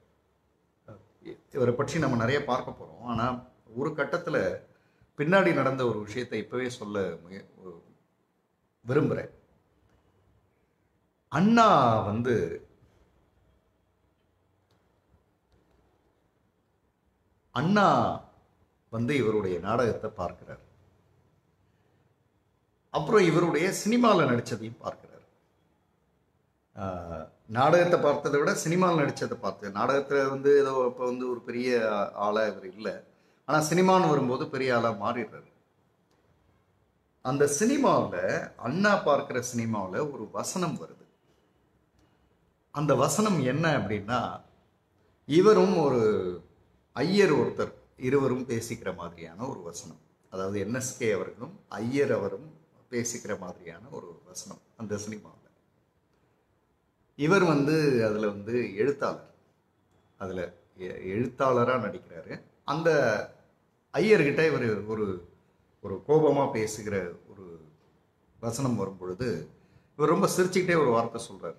இவரை பற்றி நம்ம நிறைய பார்க்க போகிறோம் ஆனால் ஒரு கட்டத்தில் பின்னாடி நடந்த ஒரு விஷயத்தை இப்போவே சொல்ல முய- விரும்புகிறேன் அண்ணா வந்து அண்ணா வந்து இவருடைய நாடகத்தை பார்க்கிறார் அப்புறம் இவருடைய சினிமாவில் நடித்ததையும் பார்க்கிறார் ஆஹ், நாடகத்தை பார்த்ததை விட சினிமாவில் நடித்ததை பார்த்து நாடகத்தில் வந்து ஏதோ இப்போ வந்து ஒரு பெரிய ஆளாக இவர் இல்லை ஆனால் சினிமான்னு வரும்போது பெரிய ஆளாக மாறிடுறாரு அந்த சினிமாவில் அண்ணா பார்க்குற சினிமாவில் ஒரு வசனம் வருது அந்த வசனம் என்ன அப்படின்னா இவரும் ஒரு ஐயர் ஒருத்தர் இருவரும் பேசிக்கிற மாதிரியான ஒரு வசனம் அதாவது என்எஸ்கே அவர்களும் ஐயர் அவரும் பேசிக்கிற மாதிரியான ஒரு வசனம் அந்த சினிமாவில் இவர் வந்து அதில் வந்து எழுத்தாளர் அதில் எழுத்தாளராக நடிக்கிறாரு அந்த ஐயர்கிட்ட இவர் ஒரு ஒரு கோபமாக பேசுகிற ஒரு வசனம் வரும் பொழுது இவர் ரொம்ப சிரிச்சுக்கிட்டே ஒரு வார்த்தை சொல்கிறார்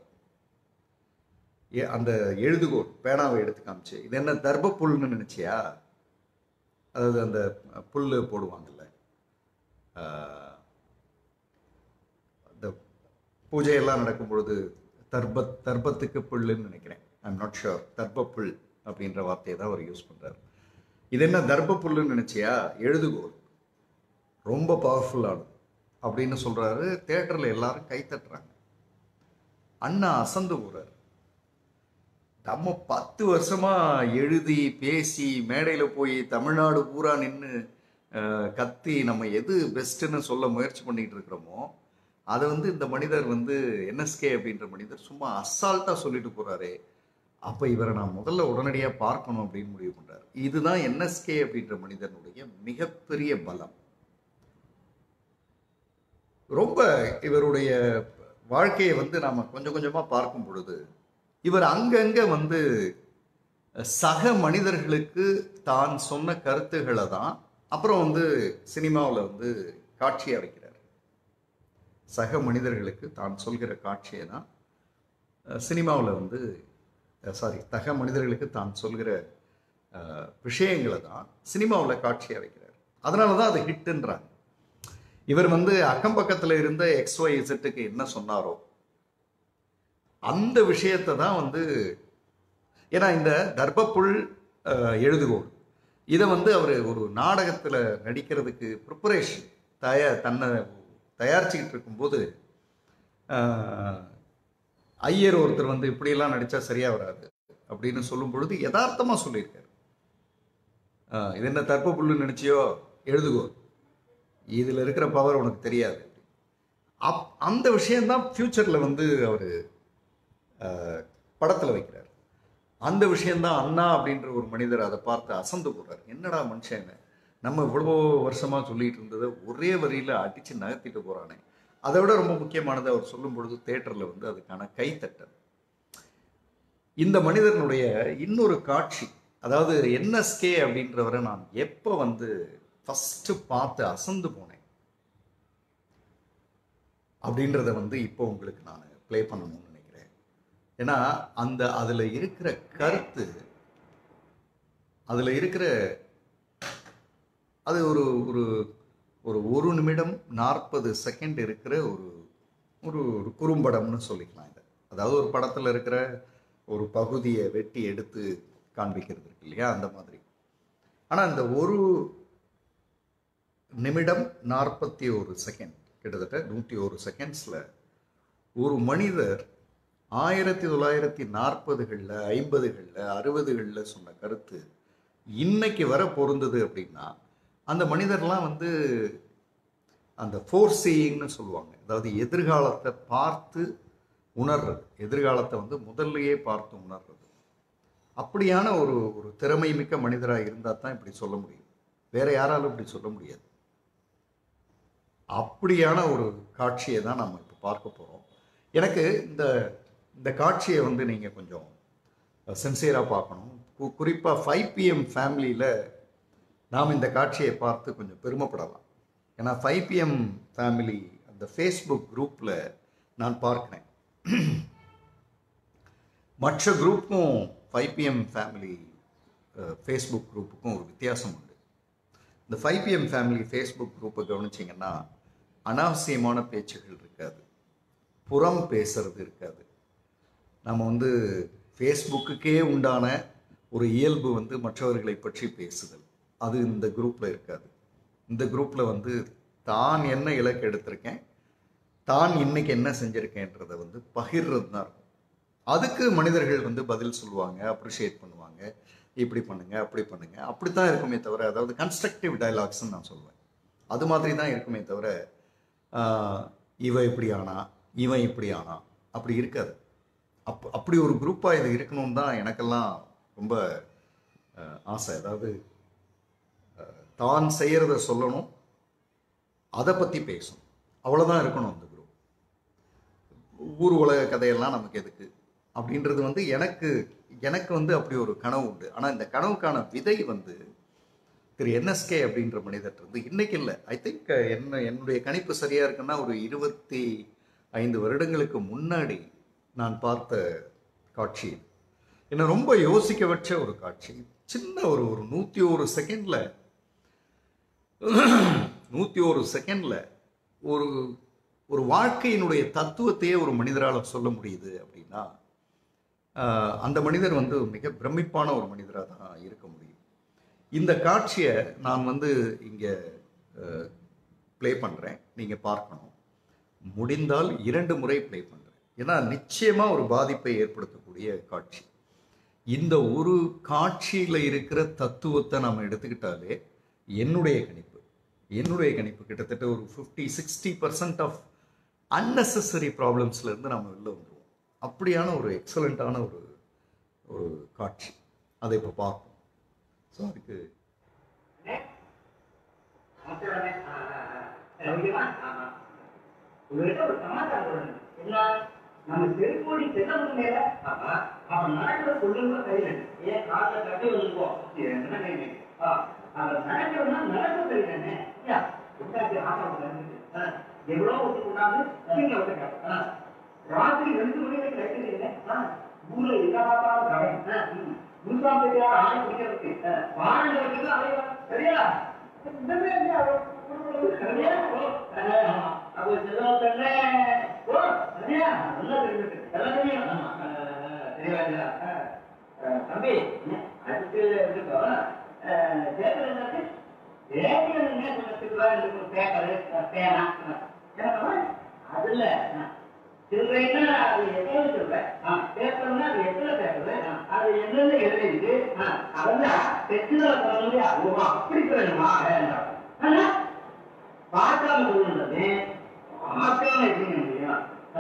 ஏ அந்த எழுதுகோல் பேனாவை எடுத்து காமிச்சு இது என்ன தர்ப புல்னு நினைச்சியா அதாவது அந்த புல் போடுவாங்கல்ல ஆஹ், அந்த பூஜையெல்லாம் நடக்கும் பொழுது தர்ப தர்பத்துக்கு புல்லுன்னு நினைக்கிறேன் ஐம் நாட் ஷுர் தர்ப புல் அப்படின்ற வார்த்தையை தான் அவர் யூஸ் பண்ணுறாரு இது என்ன தர்ப புல்லுன்னு நினைச்சியா எழுதுகோல் ரொம்ப பவர்ஃபுல்லானது அப்படின்னு சொல்றாரு தேட்டரில் எல்லாரும் கை தட்டுறாங்க அண்ணா அசந்து போறாரு நம்ம பத்து வருஷமா எழுதி பேசி மேடையில் போய் தமிழ்நாடு பூரா நின்று கத்தி நம்ம எது பெஸ்ட்டுன்னு சொல்ல முயற்சி பண்ணிட்டு இருக்கிறோமோ அதை வந்து இந்த மனிதர் வந்து என்எஸ்கே அப்படின்ற மனிதர் சும்மா அசால்ட்டாக சொல்லிட்டு போறாரே அப்போ இவரை நான் முதல்ல உடனடியாக பார்க்கணும் அப்படின்னு முடிவு பண்றாரு இதுதான் என்எஸ்கே அப்படின்ற மனிதனுடைய மிகப்பெரிய பலம் ரொம்ப இவருடைய வாழ்க்கையை வந்து நாம கொஞ்சம் கொஞ்சமாக பார்க்கும் பொழுது இவர் அங்கங்க வந்து சக மனிதர்களுக்கு தான் சொன்ன கருத்துக்களை தான் அப்புறம் வந்து சினிமாவில் வந்து காட்சியாக வைக்கிறார் சக மனிதர்களுக்கு தான் சொல்கிற காட்சியை தான் சினிமாவில் வந்து சாரி சக மனிதர்களுக்கு தான் சொல்கிற அஹ், விஷயங்களை தான் சினிமாவில் காட்சியாக வைக்கிறார் அதனால தான் அது ஹிட்டுன்றாங்க இவர் வந்து அக்கம் பக்கத்தில் இருந்த எக்ஸ் ஒய் இசட்டுக்கு என்ன சொன்னாரோ அந்த விஷயத்தை தான் வந்து ஏன்னா இந்த தர்பப்புல் அஹ், எழுதுகோள் இதை வந்து அவர் ஒரு நாடகத்தில் நடிக்கிறதுக்கு ப்ரிப்பரேஷன் தய தன்னை தயாரிச்சுக்கிட்டு இருக்கும்போது அஹ், ஐயர் ஒருத்தர் வந்து இப்படியெல்லாம் நடித்தா சரியாக வராது அப்படின்னு சொல்லும் பொழுது யதார்த்தமாக சொல்லியிருக்காரு அஹ், இது என்ன தர்பப்புல்னு நினச்சியோ எழுதுகோள் இதில் இருக்கிற பவர் உனக்கு தெரியாது அப் அந்த விஷயந்தான் ஃப்யூச்சரில் வந்து அவர் படத்தில் வைக்கிறார் அந்த விஷயந்தான் அண்ணா அப்படின்ற ஒரு மனிதர் அதை பார்த்து அசந்து போகிறார் என்னடா மனுஷன் நம்ம இவ்வளோ வருஷமாக சொல்லிட்டு இருந்ததை ஒரே வரியில் அடித்து நகர்த்திட்டு போகிறானே அதை விட ரொம்ப முக்கியமானது அவர் சொல்லும் பொழுது தேட்டரில் வந்து அதுக்கான கைத்தட்டல் இந்த மனிதனுடைய இன்னொரு காட்சி அதாவது என்எஸ்கே அப்படின்றவரை நான் எப்போ வந்து ஃபஸ்ட்டு பார்த்து அசந்து போனேன் அப்படின்றத வந்து இப்போ உங்களுக்கு நான் ப்ளே பண்ணணும்னு நினைக்கிறேன் ஏன்னா அந்த அதில் இருக்கிற கருத்து அதில் இருக்கிற அது ஒரு ஒரு ஒரு ஒரு நிமிடம் நாற்பது செகண்ட் இருக்கிற ஒரு ஒரு ஒரு குறும்படம்னு சொல்லிக்கலாம் இதை அதாவது ஒரு படத்தில் இருக்கிற ஒரு பகுதியை வெட்டி எடுத்து காண்பிக்கிறது இருக்கு இல்லையா அந்த மாதிரி ஆனால் இந்த ஒரு நிமிடம் நாற்பத்தி ஒரு செகண்ட் கிட்டத்தட்ட நூற்றி ஒரு செகண்ட்ஸில் ஒரு மனிதர் ஆயிரத்தி தொள்ளாயிரத்தி நாற்பதுகளில் ஐம்பதுகளில் அறுபதுகளில் சொன்ன கருத்து இன்னைக்கு வர பொருந்தது அப்படின்னா அந்த மனிதர்லாம் வந்து அந்த ஃபோர் சீயிங்னு சொல்லுவாங்க அதாவது எதிர்காலத்தை பார்த்து உணர்றது எதிர்காலத்தை வந்து முதல்லயே பார்த்து உணர்றது அப்படியான ஒரு ஒரு திறமை மிக்க மனிதராக இருந்தால் தான் இப்படி சொல்ல முடியும் வேற யாராலும் இப்படி சொல்ல முடியாது அப்படியான ஒரு காட்சியை தான் நம்ம இப்போ பார்க்க போகிறோம் எனக்கு இந்த இந்த காட்சியை வந்து நீங்கள் கொஞ்சம் சின்சியராக பார்க்கணும் கு குறிப்பாக ஃபைவ் பிஎம் ஃபேமிலியில் நாம் இந்த காட்சியை பார்த்து கொஞ்சம் பெருமைப்படலாம் ஏன்னா ஃபைவ் பிஎம் ஃபேமிலி அந்த ஃபேஸ்புக் குரூப்பில் நான் பார்க்கிறேன் மற்ற குரூப்புக்கும் ஃபைவ் பிஎம் ஃபேமிலி ஃபேஸ்புக் குரூப்புக்கும் ஒரு வித்தியாசம் உண்டு இந்த ஃபைவ் பிஎம் ஃபேமிலி ஃபேஸ்புக் குரூப்பை கவனிச்சிங்கன்னா அனாவசியமான பேச்சுகள் இருக்காது புறம் பேசுறது இருக்காது நம்ம வந்து ஃபேஸ்புக்குக்கே உண்டான ஒரு இயல்பு வந்து மற்றவர்களை பற்றி பேசுதல் அது இந்த குரூப்பில் இருக்காது இந்த குரூப்பில் வந்து தான் என்ன இலக்கு எடுத்திருக்கேன் தான் இன்னைக்கு என்ன செஞ்சுருக்கேன்றதை வந்து பகிர்றது தான் இருக்கும் அதுக்கு மனிதர்கள் வந்து பதில் சொல்லுவாங்க அப்ரிஷியேட் பண்ணுவாங்க இப்படி பண்ணுங்க அப்படி பண்ணுங்க அப்படி தான் இருக்குமே தவிர அதாவது கன்ஸ்ட்ரக்டிவ் டயலாக்ஸ்ன்னு நான் சொல்லுவேன் அது மாதிரி தான் இருக்குமே தவிர ஆஹ், இவன் இப்படி ஆனா இவன் இப்படி ஆனா அப்படி இருக்காது அப் அப்படி ஒரு குரூப்பாக இது இருக்கணும்னு தான் எனக்கெல்லாம் ரொம்ப ஆஹ், ஆசை அதாவது ஆஹ், தான் செய்கிறத சொல்லணும் அதை பற்றி பேசணும் அவ்வளோதான் இருக்கணும் அந்த குரூப் ஊர் உலக கதையெல்லாம் நமக்கு எதுக்கு அப்படின்றது வந்து எனக்கு எனக்கு வந்து அப்படி ஒரு கனவு உண்டு ஆனால் இந்த கனவுக்கான விதை வந்து திரு என்எஸ்கே அப்படின்ற மனிதர் வந்து இன்னைக்கு இல்லை ஐ திங்க் என்ன என்னுடைய கணிப்பு சரியாக இருக்குன்னா ஒரு இருபத்தி ஐந்து வருடங்களுக்கு முன்னாடி நான் பார்த்த காட்சி இது. என்னை ரொம்ப யோசிக்க வச்ச ஒரு காட்சி சின்ன ஒரு ஒரு நூற்றி ஒரு செகண்டில் நூற்றி ஒரு செகண்டில் ஒரு ஒரு வாழ்க்கையினுடைய தத்துவத்தையே ஒரு மனிதரால் சொல்ல முடியுது அப்படின்னா ஆஹ், அந்த மனிதர் வந்து மிக பிரமிப்பான ஒரு மனிதராக தான் இருக்க முடியும் இந்த காட்சியை நான் வந்து இங்கே ப்ளே பண்ணுறேன் நீங்கள் பார்க்கணும் முடிந்தால் இரண்டு முறை ப்ளே பண்ணுறேன் ஏன்னா நிச்சயமாக ஒரு பாதிப்பை ஏற்படுத்தக்கூடிய காட்சி இந்த ஒரு காட்சியில் இருக்கிற தத்துவத்தை நாம் எடுத்துக்கிட்டாலே என்னுடைய கணிப்பு என்னுடைய கணிப்பு கிட்டத்தட்ட ஒரு fifty sixty percent of unnecessary ப்ராப்ளம்ஸ்லேருந்து நம்ம வெளில வந்துடுவோம் அப்படியான ஒரு எக்ஸலண்ட்டான ஒரு ஒரு காட்சி அதை இப்போ பார்ப்போம் ஸோ அதுக்கு உங்ககிட்ட ஒரு சமாச்சாரம் சொல்லணும். என்ன நம்ம செருப்போடி செல்லமும் மேல அவன் நடக்கிற சொல்லுங்க கையில ஏன் கால கட்டி வந்துருக்கோம் என்ன கையில அவன் நடக்கிறதுனா நடக்க கையிலே உண்டாக்கி ஆசை எவ்வளோ ஒத்து கொண்டாந்து நீங்க ஒத்துக்க ராத்திரி ரெண்டு மணி வரைக்கும் லைட் இல்லை ஊர்ல எல்லா பார்த்தாலும் கடை முன்சாம் தெரியா ஆணை பிடிக்கிறதுக்கு வாழை வரைக்கும் அலைவா சரியா இதமே இல்லையா சரியா அப்போ செல்லம் தண்ணே ஓ சரியா நல்லா தெரிஞ்சுட்டு எல்லாம் தெரியும் தெரியல தம்பி அதுக்கு இருக்கோம் தேர்தல் என்னது தேர்தல் என்ன சொன்னதுக்கு தான் எனக்கு ஒரு பேப்பர் பேனா எனக்கு அது இல்ல சில்லறைன்னா அது எத்தனை சில்லறை பேப்பர்னா அது எத்தனை பேப்பர் அது என்னென்ன எழுதிருக்கு அதெல்லாம் தெச்சுதல பண்ண அது அப்படி வேணுமா வேண்டாம் ஆனா பார்க்காம சொல்லுறது பார்க்காம எப்படி முடியும்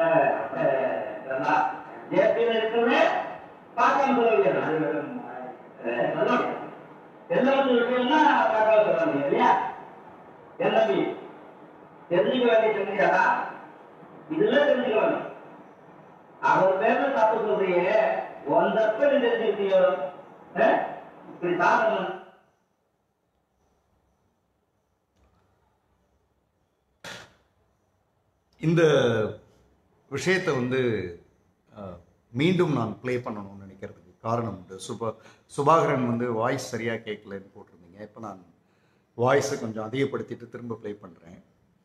ஜேபியில் இருக்கிறது பார்க்காம சொல்ல முடியாது அது சொல்ல முடியாது எல்லாம் சொல்லிட்டீங்கன்னா பார்க்காம சொல்ல முடியாது இல்லையா என்ன தம்பி தெரிஞ்சுக்க வேண்டிய தெரிஞ்சுக்காதா இதெல்லாம் தெரிஞ்சுக்க வேணும் அவர் பேர்ல தப்பு சொல்றீங்க உன் தப்ப நீ தெரிஞ்சுக்கிட்டியோ அஹ்? இப்படி சாதனம் இந்த விஷயத்தை வந்து அஹ், மீண்டும் நான் ப்ளே பண்ணணும்னு நினைக்கிறதுக்கு காரணம் உண்டு சுபா சுபாகரன் வந்து வாய்ஸ் சரியாக கேட்கலன்னு போட்டிருந்தீங்க இப்போ நான் வாய்ஸை கொஞ்சம் அதிகப்படுத்திட்டு திரும்ப ப்ளே பண்ணுறேன்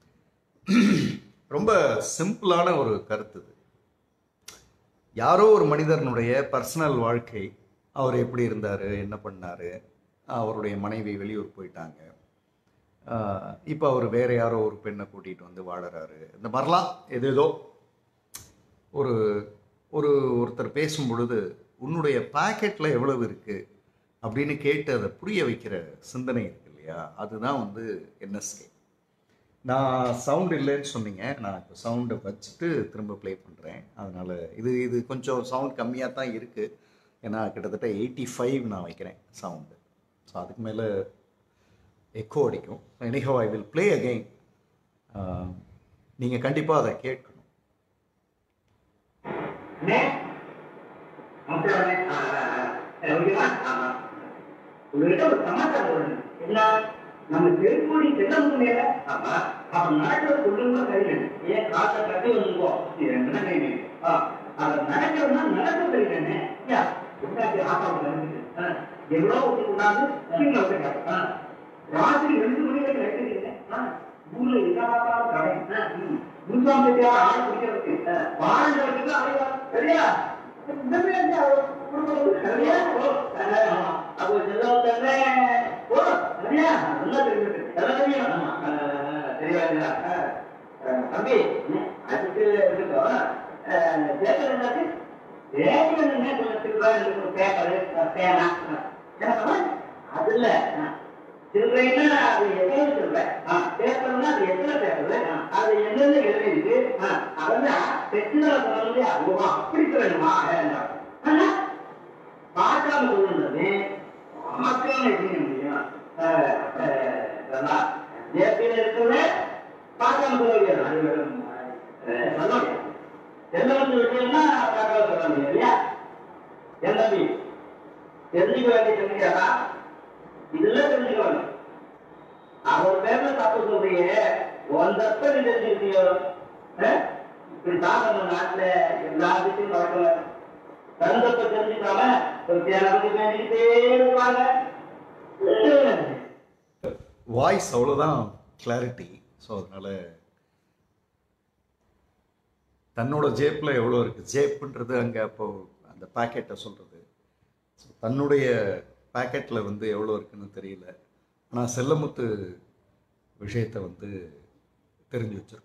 ரொம்ப சிம்பிளான ஒரு கருத்து இது யாரோ ஒரு மனிதனுடைய பர்சனல் வாழ்க்கை அவர் எப்படி இருந்தார் என்ன பண்ணார் அவருடைய மனைவி வெளியூர் போயிட்டாங்க இப்போ அவர் வேற யாரோ ஒரு பெண்ணை கூட்டிகிட்டு வந்து வாழறாரு இந்த மாதிரிலாம் எதேதோ ஒரு ஒரு ஒருத்தர் பேசும் பொழுது உன்னுடைய பாக்கெட்டில் எவ்வளவு இருக்குது அப்படின்னு கேட்டு அதை புரிய வைக்கிற சிந்தனை இருக்கு இல்லையா அதுதான் வந்து என்எஸ்கே நான் சவுண்ட் இல்லைன்னு சொன்னீங்க நான் இப்போ சவுண்டை வச்சுட்டு திரும்ப ப்ளே பண்ணுறேன் அதனால் இது இது கொஞ்சம் சவுண்ட் கம்மியாக தான் இருக்குது ஏன்னா கிட்டத்தட்ட எயிட்டி ஃபைவ் நான் வைக்கிறேன் சவுண்டு ஸோ அதுக்கு மேலே எக்கோ அடிக்கும் anyhow I will play again நீங்கள் கண்டிப்பாக அதை கேட்கணும் அண்ணே அமுத்துறானே ஓகேவா உங்ககிட்ட ஒரு சமாச்சாரம் சொல்லணும் என்ன நம்ம தெருக்கூடி செல்லம் மேல ஆமா அவன் நடக்கிறது சொல்லுங்க சரி ஏன் காசை கட்டி வந்துங்கோ என்ன கை அவன் நடக்கிறதுனா நடக்க தெரியலண்ணே ஐயா உண்டாக்கி ஆசாவும் நடந்துட்டு எவ்வளோ ஊற்றி கொண்டாந்து கீழே வச்சுருக்காங்க ராத்திரி ரெண்டு மணி வரைக்கும் வைக்கிறீங்க ஊர்ல இல்லாதான் கடை முன்சாம் செட்டியா ஆள் குடிக்கிறதுக்கு வாரங்களுக்கு அலைவா சரியா இந்த மாதிரி இருந்தா குடும்பம் சரியா ஓ அப்போ செல்லம் தானே ஓ சரியா நல்லா தெரிஞ்சுட்டு எல்லாம் தெரியும் ஆமா சரியா இல்லையா தம்பி அதுக்கு இருக்கோம் பேப்பர் என்னது பேப்பர் என்ன சொல்லுறதுக்கு பேப்பர் பேனா அது இல்ல சில்லறைன்னா அது எவ்வளவு சில்லறை பேப்பர்னா அது எத்தனை பேப்பர் அது என்னென்ன எழுதி இருக்கு அதெல்லாம் பிரச்சனை சொல்லி அது அப்படி சொல்லணுமா ஆனா, பார்க்காம சொல்லுறது பார்க்காம எப்படி முடியும் அஹ், அஹ், இதெல்லாம் ஜேபியில் இருக்கிறது பார்க்காம சொல்ல முடியாது அது வெறும், அஹ், சொல்ல முடியாது செல்லவத்து விஷயம்னா பார்க்காம சொல்ல முடியாது இல்லையா என் தம்பி தெரிஞ்சுக்க வேண்டிய தெரிஞ்சுக்காதா இதெல்லாம் தெரிஞ்சுக்க வேணும் அவர் பேர்ல தப்பு சொல்றீங்க உன் தப்ப நீ தெரிஞ்சுக்கிட்டியோ அஹ்? இப்படித்தான் நம்ம நாட்டுல எல்லா விஷயம் நடக்கல தன் தப்ப தெரிஞ்சுக்காம ஒரு தேனவுக்கு வேண்டிக்கிட்டே இருப்பாங்க வாய்ஸ் அவ்வளோதான் கிளாரிட்டி ஸோ அதனால் தன்னோட ஜேப்பில் எவ்வளோ இருக்குது ஜேப்புன்றது அங்கே அப்போ அந்த பாக்கெட்டை சொல்கிறது ஸோ தன்னுடைய பாக்கெட்டில் வந்து எவ்வளோ இருக்குன்னு தெரியல ஆனால் செல்லமுத்து விஷயத்தை வந்து தெரிஞ்சு வச்சுருக்கோம்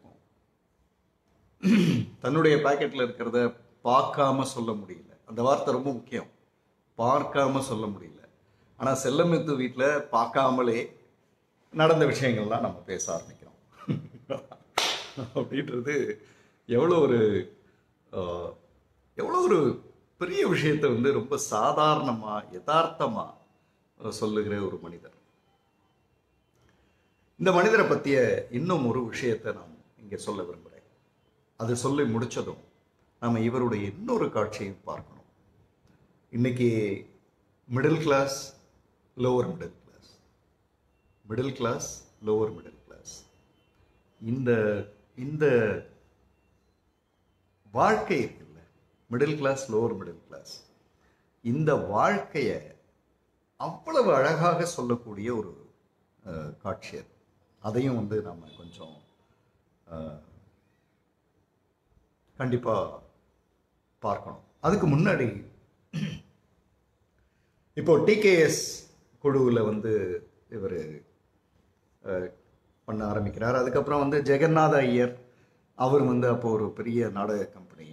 தன்னுடைய பாக்கெட்டில் இருக்கிறத பார்க்காம சொல்ல முடியல அந்த வார்த்தை ரொம்ப முக்கியம் பார்க்காம சொல்ல முடியல ஆனால் செல்லமுத்து வீட்டில் பார்க்காமலே நடந்த விஷயங்கள்லாம் நம்ம பேச ஆரம்பிக்கிறோம் அப்படின்றது எவ்வளோ ஒரு ஆஹ், எவ்வளோ ஒரு பெரிய விஷயத்தை வந்து ரொம்ப சாதாரணமாக யதார்த்தமாக சொல்லுகிற ஒரு மனிதர் இந்த மனிதரை பற்றிய இன்னும் ஒரு விஷயத்தை நான் இங்கே சொல்ல விரும்புகிறேன் அது சொல்லி முடிச்சதும் நம்ம இவருடைய இன்னொரு காட்சியையும் பார்க்கணும் இன்னைக்கு middle class lower middle class middle class lower middle class இந்த இந்த வாழ்க்கை இருக்குல்ல middle class lower middle class இந்த வாழ்க்கையை அவ்வளவு அழகாக சொல்லக்கூடிய ஒரு அஹ், காட்சி அது அதையும் வந்து நம்ம கொஞ்சம் கண்டிப்பாக பார்க்கணும் அதுக்கு முன்னாடி இப்போ டிகேஎஸ் குழுவில் வந்து இவர் பண்ண ஆரம்பிக்கிறார் அதுக்கப்புறம் வந்து ஜெகநாத ஐயர் அவர் வந்து அப்போ ஒரு பெரிய நாடக கம்பெனி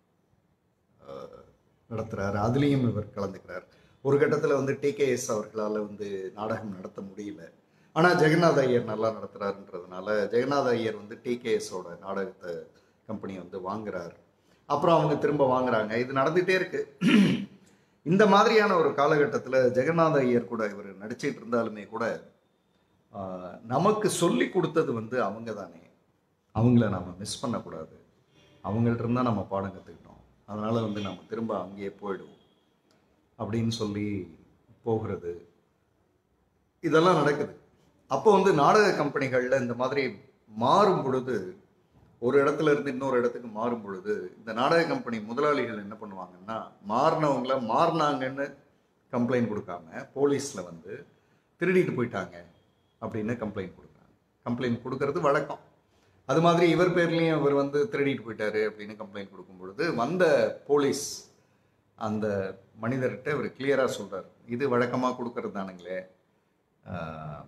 நடத்துகிறார் அதுலேயும் இவர் கலந்துக்கிறார் ஒரு கட்டத்தில் வந்து டிகேஎஸ் அவர்களால் வந்து நாடகம் நடத்த முடியல ஆனால் ஜெகநாத ஐயர் நல்லா நடத்துகிறாருன்றதுனால ஜெகநாத ஐயர் வந்து டிகேஎஸோட நாடகத்தை கம்பெனி வந்து வாங்குறார் அப்புறம் அவங்க திரும்ப வாங்குறாங்க இது நடந்துகிட்டே இருக்கு இந்த மாதிரியான ஒரு காலகட்டத்தில் ஜெகநாத ஐயர் கூட இவர் நடிச்சிட்டு இருந்தாலுமே கூட ஆஹ், நமக்கு சொல்லி கொடுத்தது வந்து அவங்க தானே அவங்கள நம்ம மிஸ் பண்ணக்கூடாது அவங்கள்ட்ட இருந்தால் நம்ம பாடம் கற்றுக்கிட்டோம் அதனால் வந்து நம்ம திரும்ப அங்கேயே போயிடுவோம் அப்படின்னு சொல்லி போகிறது இதெல்லாம் நடக்குது அப்போ வந்து நாடக கம்பெனிகளில் இந்த மாதிரி மாறும் பொழுது ஒரு இடத்துல இருந்து இன்னொரு இடத்துக்கு மாறும் பொழுது இந்த நாடக கம்பெனி முதலாளிகள் என்ன பண்ணுவாங்கன்னா மாறினவங்கள மாறினாங்கன்னு கம்ப்ளைண்ட் கொடுக்காம போலீஸில் வந்து திருடிட்டு போயிட்டாங்க அப்படின்னு கம்ப்ளைண்ட் கொடுக்குறாங்க கம்ப்ளைண்ட் கொடுக்கறது வழக்கம் அது மாதிரி இவர் பேர்லேயும் இவர் வந்து திருடிட்டு போயிட்டாரு அப்படின்னு கம்ப்ளைண்ட் கொடுக்கும் பொழுது வந்த போலீஸ் அந்த மனிதர்கிட்ட இவர் கிளியராக சொல்றார் இது வழக்கமாக கொடுக்கறது தானுங்களே ஆஹ்,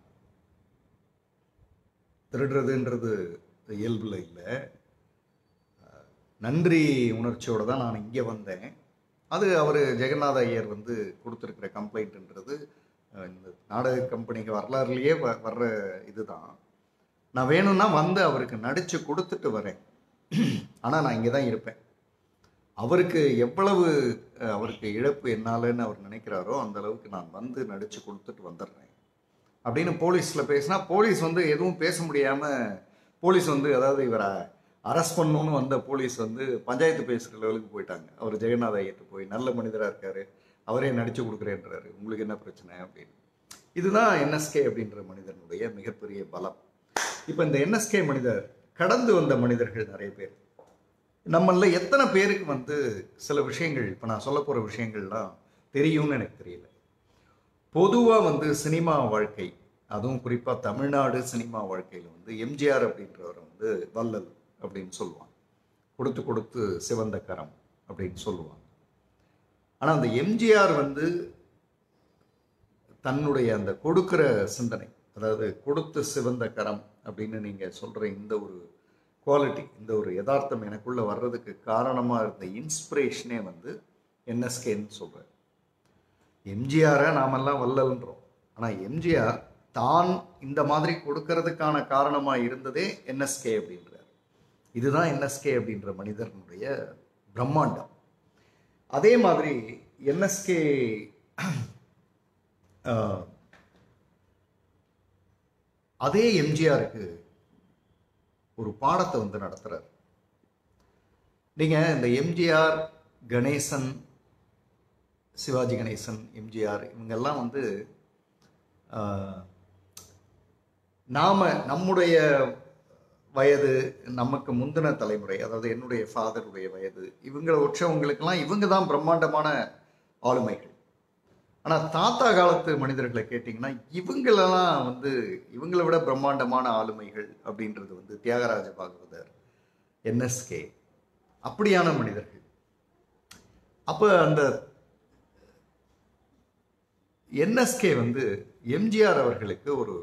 திருடுறதுன்றது இயல்பில் இல்லை ஆஹ், நன்றி உணர்ச்சியோட தான் நான் இங்கே வந்தேன் அது அவர் ஜெகநாத ஐயர் வந்து கொடுத்துருக்கிற கம்ப்ளைண்ட்ன்றது அஹ், இந்த நாடக கம்பெனிக்கு வரலாறுலேயே வ வர்ற இதுதான் நான் வேணும்னா வந்து அவருக்கு நடித்து கொடுத்துட்டு வரேன் ஆனால் நான் இங்கே தான் இருப்பேன் அவருக்கு எவ்வளவு அஹ், அவருக்கு இழப்பு என்னாலன்னு அவர் நினைக்கிறாரோ அந்த அளவுக்கு நான் வந்து நடித்து கொடுத்துட்டு வந்துடுறேன் அப்படின்னு போலீஸில் பேசினா போலீஸ் வந்து எதுவும் பேச முடியாமல் போலீஸ் வந்து அதாவது இவரை அரெஸ்ட் பண்ணணும்னு வந்த போலீஸ் வந்து பஞ்சாயத்து பேசுகிற லெவலுக்கு போயிட்டாங்க அவர் ஜெகநாத ஐயர்கிட்ட போய் நல்ல மனிதராக இருக்காரு அவரே நடிச்சு கொடுக்குறேன்றாரு உங்களுக்கு என்ன பிரச்சனை அப்படின்னு இதுதான் என்எஸ்கே அப்படின்ற மனிதனுடைய மிகப்பெரிய பலம் இப்போ இந்த என்எஸ்கே மனிதர் கடந்து வந்த மனிதர்கள் நிறைய பேர் நம்மள எத்தனை பேருக்கு வந்து சில விஷயங்கள் இப்போ நான் சொல்ல போகிற விஷயங்கள்லாம் தெரியும்னு எனக்கு தெரியல பொதுவாக வந்து சினிமா வாழ்க்கை அதுவும் குறிப்பாக தமிழ்நாடு சினிமா வாழ்க்கையில் வந்து எம்ஜிஆர் அப்படின்றவர் வந்து வள்ளல் அப்படின்னு சொல்லுவாங்க கொடுத்து கொடுத்து சிவந்த கரம் அப்படின்னு சொல்லுவாங்க ஆனால் அந்த எம்ஜிஆர் வந்து தன்னுடைய அந்த கொடுக்கிற சிந்தனை அதாவது கொடுத்து சிவந்த கரம் அப்படின்னு நீங்கள் சொல்கிற இந்த ஒரு குவாலிட்டி இந்த ஒரு யதார்த்தம் எனக்குள்ளே வர்றதுக்கு காரணமாக இருந்த இன்ஸ்பிரேஷனே வந்து என்எஸ்கேன்னு சொல்கிறேன் எம்ஜிஆரை நாமெல்லாம் வல்லல்ன்றோம் ஆனால் எம்ஜிஆர் தான் இந்த மாதிரி கொடுக்கறதுக்கான காரணமாக இருந்ததே என்எஸ்கே அப்படின்றார் இதுதான் என்எஸ்கே அப்படின்ற மனிதனுடைய பிரம்மாண்டம் அதே மாதிரி என்எஸ்கே அதே எம்ஜிஆருக்கு ஒரு பாடத்தை வந்து நடத்துறார் நீங்க இந்த எம்ஜிஆர் கணேசன் சிவாஜி கணேசன் எம்ஜிஆர் இவங்கெல்லாம் வந்து ஆஹ், நாம நம்முடைய வயது நமக்கு முந்தின தலைமுறை அதாவது என்னுடைய ஃபாதருடைய வயது இவங்களை உற்றவங்களுக்கெல்லாம் இவங்க தான் பிரம்மாண்டமான ஆளுமைகள் ஆனால் தாத்தா காலத்து மனிதர்களை கேட்டிங்கன்னா இவங்களெல்லாம் வந்து இவங்களை விட பிரம்மாண்டமான ஆளுமைகள் அப்படின்றது வந்து தியாகராஜ பாகவதர் என்எஸ்கே அப்படியான மனிதர்கள் அப்போ அந்த என்எஸ்கே வந்து எம்ஜிஆர் அவர்களுக்கு ஒரு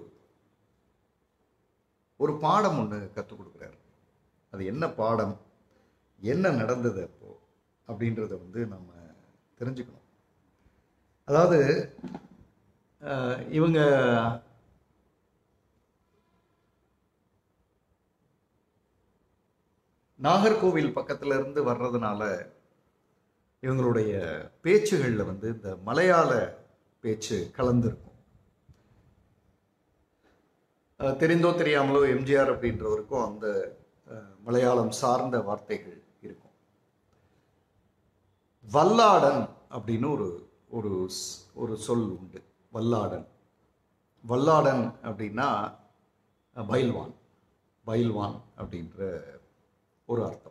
ஒரு பாடம் ஒன்று கற்றுக் கொடுக்குறாரு அது என்ன பாடம் என்ன நடந்தது அப்போ அப்படின்றத வந்து நம்ம தெரிஞ்சுக்கணும் அதாவது அஹ், இவங்க நாகர்கோவில் பக்கத்துல இருந்து வர்றதுனால இவங்களுடைய பேச்சுகளில் வந்து இந்த மலையாள பேச்சு கலந்துருக்கும் அஹ், தெரிந்தோ தெரியாமலோ எம்ஜிஆர் அப்படின்றவருக்கும் அந்த அஹ், மலையாளம் சார்ந்த வார்த்தைகள் இருக்கும் வல்லாடன் அப்படின்னு ஒரு ஒரு ஸ்- ஒரு சொல் உண்டு வல்லாடன் வல்லாடன் அப்படின்னா அஹ், பயில்வான் பயில்வான் அப்படின்ற ஒரு அர்த்தம்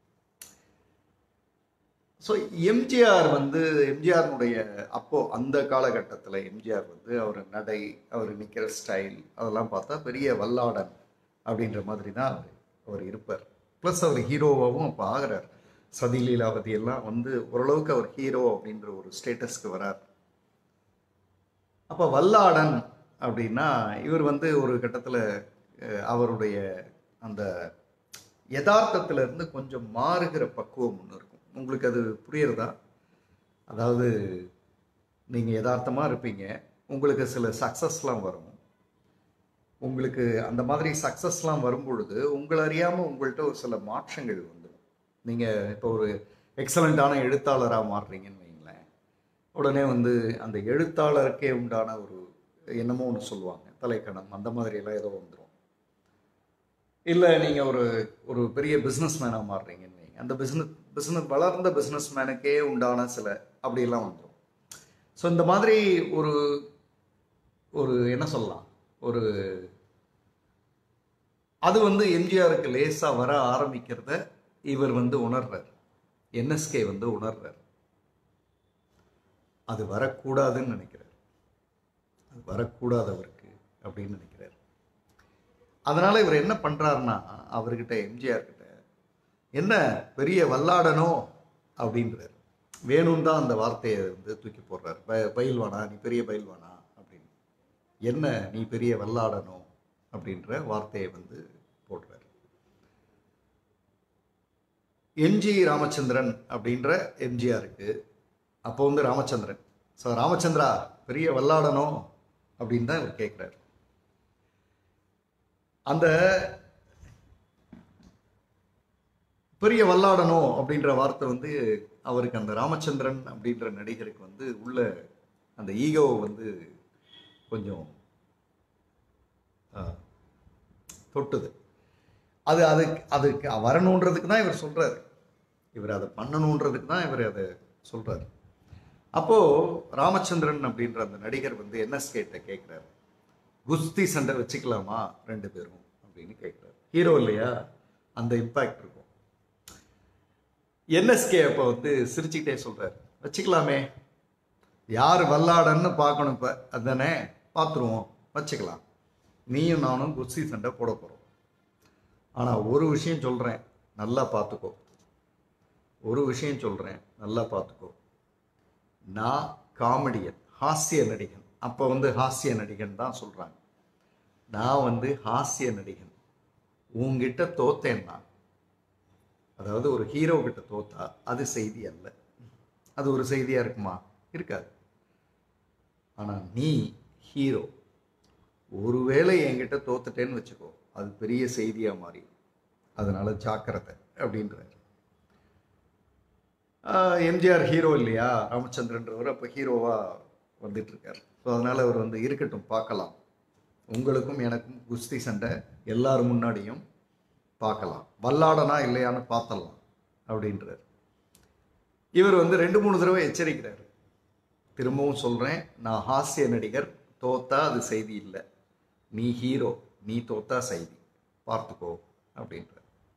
ஸோ எம்ஜிஆர் வந்து எம்ஜிஆர்னுடைய அப்போ அந்த காலகட்டத்தில் எம்ஜிஆர் வந்து அவர் நடை அவர் நிற்கிற ஸ்டைல் அதெல்லாம் பார்த்தா பெரிய வல்லாடன் அப்படின்ற மாதிரி தான் அவர் அவர் இருப்பார் ப்ளஸ் அவர் ஹீரோவாகவும் அப்போ ஆகிறார் சதி லீலாவதி எல்லாம் வந்து ஓரளவுக்கு அவர் ஹீரோ அப்படின்ற ஒரு ஸ்டேட்டஸ்க்கு வரார் அப்போ வல்லாடன் அப்படின்னா இவர் வந்து ஒரு கட்டத்தில் அவருடைய அந்த யதார்த்தத்துல இருந்து கொஞ்சம் மாறுகிற பக்குவம் ஒன்று இருக்கும் உங்களுக்கு அது புரியுறதா அதாவது நீங்கள் யதார்த்தமாக இருப்பீங்க உங்களுக்கு சில சக்ஸஸ்லாம் வரும் உங்களுக்கு அந்த மாதிரி சக்ஸஸ்லாம் வரும் பொழுது உங்களை அறியாமல் உங்கள்கிட்ட ஒரு சில மாற்றங்கள் வந்துடும் நீங்கள் இப்போ ஒரு எக்ஸலண்ட்டான எழுத்தாளராக மாறுறீங்கன்னு வைங்களேன் உடனே வந்து அந்த எழுத்தாளருக்கே உண்டான ஒரு என்னமோ ஒன்று சொல்லுவாங்க தலைக்கணம் அந்த மாதிரியெல்லாம் ஏதோ வந்துடும் இல்லை நீங்கள் ஒரு ஒரு பெரிய பிஸ்னஸ் மேனாக மாறுறீங்கன்னு வைங்க அந்த பிஸ்னஸ் பிஸ்னஸ் வளர்ந்த பிஸ்னஸ் மேனுக்கே உண்டான சில அப்படியெல்லாம் வந்துடும் ஸோ இந்த மாதிரி ஒரு ஒரு என்ன சொல்லலாம் ஒரு அது வந்து எம்ஜிஆருக்கு லேசாக வர ஆரம்பிக்கிறத இவர் வந்து உணர்றார் என்எஸ்கே வந்து உணர்றார் அது வரக்கூடாதுன்னு நினைக்கிறார் அது வரக்கூடாது அவருக்கு அப்படின்னு நினைக்கிறார் அதனால இவர் என்ன பண்றாருன்னா அவர்கிட்ட எம்ஜிஆர் கிட்ட என்ன பெரிய வல்லாடனோ அப்படின்றார் வேணும்னு தான் அந்த வார்த்தையை வந்து தூக்கி போடுறாரு ப பயில்வானா நீ பெரிய பயில்வானா அப்படின்னு என்ன நீ பெரிய வல்லாடனோ அப்படின்ற வார்த்தையை வந்து போடுறாரு எம்ஜி ராமச்சந்திரன் அப்படின்ற எம்ஜிஆருக்கு அப்போ வந்து ராமச்சந்திரன் ஸோ ராமச்சந்திரா பெரிய வல்லாடனோ அப்படின்னு தான் இவர் கேட்குறாரு அந்த பெரிய வல்லாடனோ அப்படின்ற வார்த்தை வந்து அவருக்கு அந்த ராமச்சந்திரன் அப்படின்ற நடிகருக்கு வந்து உள்ள அந்த ஈகோவை வந்து கொஞ்சம் ஆ, தொட்டுது அது அதுக்கு அதுக்கு வரணுன்றதுக்கு தான் இவர் சொல்கிறாரு இவர் அதை பண்ணணுன்றதுக்கு தான் இவர் அதை சொல்கிறாரு அப்போது ராமச்சந்திரன் அப்படின்ற அந்த நடிகர் வந்து என்எஸ்கேட்ட கேட்குறாரு குஸ்தி சண்டை வச்சுக்கலாமா ரெண்டு பேரும் அப்படின்னு கேட்குறாரு ஹீரோ இல்லையா அந்த இம்பேக்ட் இருக்கும் என்எஸ்கே அப்போ வந்து சிரிச்சுக்கிட்டே சொல்கிறாரு வச்சுக்கலாமே யார் வல்லாடன்னு பார்க்கணும் இப்போ அதானே பார்த்துருவோம் வச்சுக்கலாம் நீயும் நானும் குஸ்தி சண்டை போட போகிறோம் ஆனால் ஒரு விஷயம் சொல்கிறேன் நல்லா பார்த்துக்கோ ஒரு விஷயம் சொல்கிறேன் நல்லா பார்த்துக்கோ நான் காமெடியன் ஹாஸ்ய நடிகன் அப்போ வந்து ஹாஸ்ய நடிகன் தான் சொல்கிறாங்க நான் வந்து ஹாஸ்ய நடிகன் உங்ககிட்ட தோத்தேன்னா அதாவது ஒரு ஹீரோ கிட்ட தோத்தா அது செய்தி அல்ல அது ஒரு செய்தியாக இருக்குமா இருக்காது ஆனால் நீ ஹீரோ ஒருவேளை என்கிட்ட தோத்துட்டேன்னு வச்சுக்கோ அது பெரிய செய்தியாக மாறி அதனால ஜாக்கிரதை அப்படின்றாரு ஆஹ் எம்ஜிஆர் ஹீரோ இல்லையா ராமச்சந்திரன்றவர் அப்போ ஹீரோவாக வந்துட்டு இருக்கார் ஸோ அதனால் அவர் வந்து இருக்கட்டும் பார்க்கலாம் உங்களுக்கும் எனக்கும் குஸ்தி சண்டை எல்லார் முன்னாடியும் பார்க்கலாம் வல்லாடனா இல்லையான்னு பார்த்தலாம் அப்படின்றார் இவர் வந்து ரெண்டு மூணு தடவை எச்சரிக்கிறார் திரும்பவும் சொல்கிறேன் நான் ஹாஸ்ய நடிகர் தோத்தா அது செய்தி இல்லை நீ ஹீரோ நீ தோத்தா செய்தி பார்த்துக்கோ அப்படின்றார்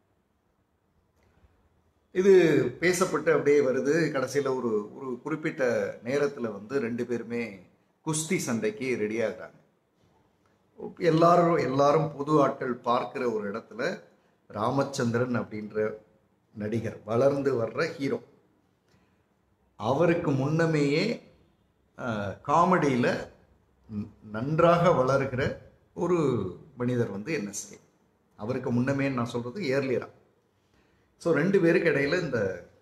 இது பேசப்பட்டு அப்படியே வருது கடைசியில் ஒரு ஒரு குறிப்பிட்ட நேரத்தில் வந்து ரெண்டு பேருமே குஸ்தி சண்டைக்கு ரெடி ஆகுறாங்க எல்லாரும் எல்லாரும் பொது ஆட்கள் பார்க்கிற ஒரு இடத்துல ராமச்சந்திரன் அப்படின்ற நடிகர் வளர்ந்து வர்ற ஹீரோ அவருக்கு முன்னமேயே காமெடியில் நன்றாக வளர்கிற ஒரு மனிதர் வந்து என்எஸ்கே அவருக்கு முன்னமே நான் சொல்கிறது ஏர்லியராக ஸோ ரெண்டு பேருக்கு இடையில இந்த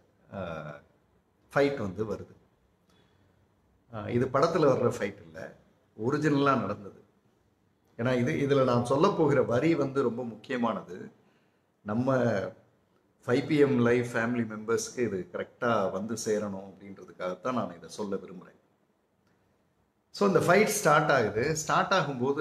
ஃபைட் வந்து வருது அஹ் இது படத்தில் வர்ற ஃபைட் இல்லை ஒரிஜினலாக நடந்தது ஏன்னா இது இதில் நான் சொல்ல போகிற வரி வந்து ரொம்ப முக்கியமானது நம்ம ஃபைவ் பிஎம் லைவ் ஃபேமிலி மெம்பர்ஸ்க்கு இது கரெக்டாக வந்து சேரணும் அப்படின்றதுக்காகத்தான் நான் இதை சொல்ல விரும்புகிறேன் ஸோ இந்த ஃபைட் ஸ்டார்ட் ஆகுது ஸ்டார்ட் ஆகும்போது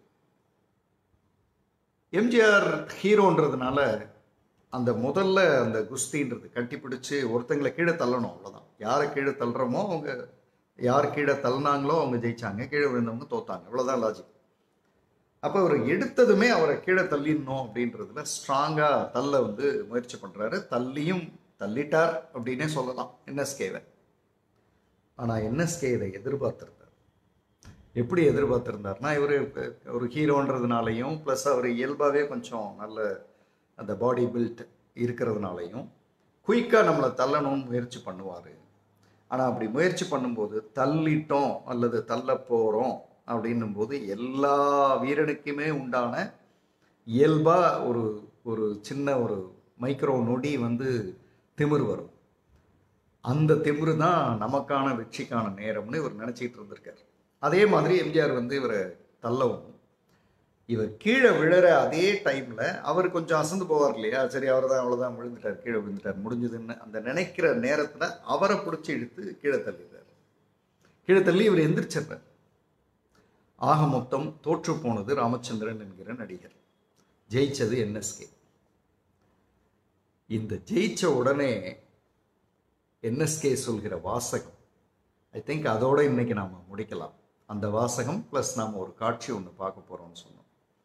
எம்ஜிஆர் ஹீரோன்றதுனால அந்த முதல்ல அந்த குஸ்தின்றது கட்டி பிடிச்சி ஒருத்தங்களை கீழே தள்ளணும் அவ்வளோதான் யாரை கீழே தள்ளுறோமோ அவங்க யார் கீழே தள்ளினாங்களோ அவங்க ஜெயிச்சாங்க கீழே விழுந்தவங்க தோத்தாங்க அவ்வளோதான் லாஜிக் அப்போ அவர் எடுத்ததுமே அவரை கீழே தள்ளிடணும் அப்படின்றதுல ஸ்ட்ராங்காக தள்ள வந்து முயற்சி பண்ணுறாரு தள்ளியும் தள்ளிட்டார் அப்படின்னே சொல்லலாம் என்எஸ்கேவை ஆனால் என்எஸ்கே இதை எதிர்பார்த்திருந்தார் எப்படி எதிர்பார்த்திருந்தார்னா இவர் ஒரு ஹீரோன்றதுனாலையும் ப்ளஸ் அவர் இயல்பாகவே கொஞ்சம் நல்ல அந்த பாடி பில்ட் இருக்கிறதுனாலையும் குயிக்காக நம்மளை தள்ளணும்னு முயற்சி பண்ணுவார் ஆனால் அப்படி முயற்சி பண்ணும்போது தள்ளிட்டோம் அல்லது தள்ள போகிறோம் அப்படின்னும் போது எல்லா வீரனுக்குமே உண்டான இயல்பாக ஒரு ஒரு சின்ன ஒரு மைக்ரோ நொடி வந்து திமிர் வரும் அந்த திமிரு தான் நமக்கான வெற்றிக்கான நேரம்னு இவர் நினச்சிக்கிட்டு இருந்திருக்கார் அதே மாதிரி எம்ஜிஆர் வந்து இவரை தள்ளவும் இவர் கீழே விழற அதே டைமில் அவர் கொஞ்சம் அசந்து போவார் இல்லையா சரி அவர் தான் அவ்வளோதான் விழுந்துட்டார் கீழே விழுந்துட்டார் முடிஞ்சதுன்னு அந்த நினைக்கிற நேரத்தில் அவரை பிடிச்சி இழுத்து கீழே தள்ளிடுறார் கீழே தள்ளி இவர் எந்திரிச்சிடுறார் ஆக மொத்தம் தோற்று போனது ராமச்சந்திரன் என்கிற நடிகர் ஜெயிச்சது என்எஸ்கே இந்த ஜெயிச்ச உடனே என்எஸ்கே சொல்கிற வாசகம் ஐ திங்க் அதோட இன்னைக்கு நாம் முடிக்கலாம் அந்த வாசகம் ப்ளஸ் நாம் ஒரு காட்சி ஒன்று பார்க்க போகிறோம்னு சொன்னோம்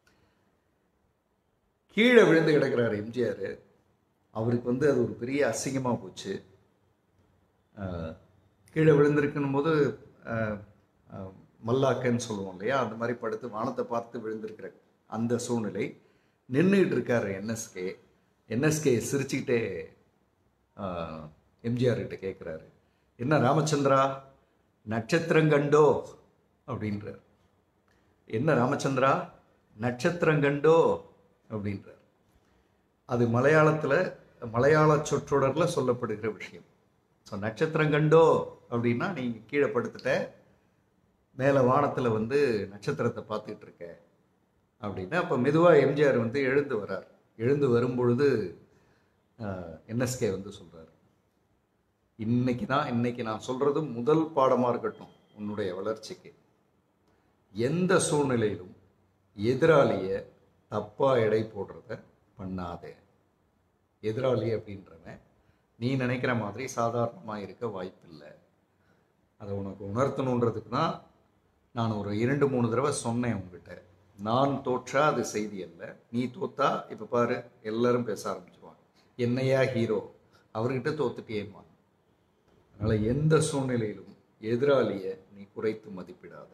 கீழே விழுந்து கிடக்கிறார் எம்ஜிஆர் அவருக்கு வந்து அது ஒரு பெரிய அசிங்கமாக போச்சு அஹ், கீழே விழுந்திருக்குன்னும் போது அஹ், அஹ், மல்லாக்கன்னு சொல்லுவோம் இல்லையா அந்த மாதிரி படுத்து வானத்தை பார்த்து விழுந்திருக்கிற அந்த சூழ்நிலை நின்றுட்டு இருக்காரு என்எஸ்கே என்எஸ்கே சிரிச்சுக்கிட்டே எம்ஜிஆர் கிட்ட கேட்குறாரு என்ன ராமச்சந்திரா நட்சத்திரம் கண்டோ அப்படின்றார் என்ன ராமச்சந்திரா நட்சத்திரம் கண்டோ அப்படின்றார் அது மலையாளத்தில் மலையாள சொற்றொடரில் சொல்லப்படுகிற விஷயம் ஸோ நட்சத்திரம் கண்டோ அப்படின்னா நீங்கள் கீழே படுத்துட்ட மேலே வானத்தில் வந்து நட்சத்திரத்தை பார்த்துக்கிட்டு இருக்க அப்படின்னு அப்போ மெதுவாக எம்ஜிஆர் வந்து எழுந்து வரார் எழுந்து வரும்பொழுது என்எஸ்கே வந்து சொல்கிறார் இன்னைக்கு தான் இன்னைக்கு நான் சொல்கிறது முதல் பாடமாக இருக்கட்டும் உன்னுடைய வளர்ச்சிக்கு எந்த சூழ்நிலையிலும் எதிராளியை தப்பாக எடை போடுறத பண்ணாதே எதிராளி அப்படின்றவன் நீ நினைக்கிற மாதிரி சாதாரணமாக இருக்க வாய்ப்பில்லை அதை உனக்கு உணர்த்தணுன்றதுக்கு தான் நான் ஒரு இரண்டு மூணு தடவை சொன்னேன் உங்ககிட்ட நான் தோற்றா அது செய்தி அல்ல நீ தோத்தா இப்போ பாரு எல்லாரும் பேச ஆரம்பிச்சிருவாங்க என்னையா ஹீரோ அவர்கிட்ட தோத்துட்டேம்மா அதனால் எந்த சூழ்நிலையிலும் எதிராளியை நீ குறைத்து மதிப்பிடாத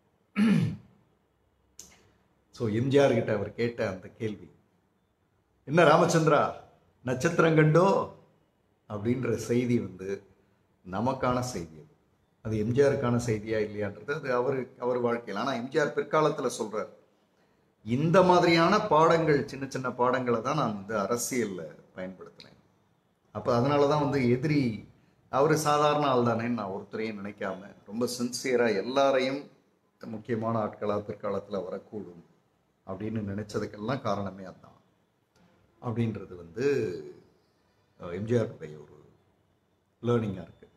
ஸோ எம்ஜிஆர் கிட்ட அவர் கேட்ட அந்த கேள்வி என்ன ராமச்சந்திரா நட்சத்திரம் கண்டோ அப்படின்ற செய்தி வந்து நமக்கான செய்தி அது அது எம்ஜிஆருக்கான செய்தியா இல்லையான்றது அது அவர் அவர் வாழ்க்கையில் ஆனால் எம்ஜிஆர் பிற்காலத்தில் சொல்றார் இந்த மாதிரியான பாடங்கள் சின்ன சின்ன பாடங்களை தான் நான் வந்து அரசியலில் பயன்படுத்தினேன் அப்போ அதனால தான் வந்து எதிரி அவர் சாதாரண ஆள் தானேன்னு நான் ஒருத்தரையும் நினைக்காம ரொம்ப சின்சியராக எல்லாரையும் முக்கியமான ஆட்களாக பிற்காலத்தில் வரக்கூடும் அப்படின்னு நினைச்சதுக்கெல்லாம் காரணமே அதுதான் அப்படின்றது வந்து அஹ், எம்ஜிஆருடைய ஒரு லேர்னிங்காக இருக்கு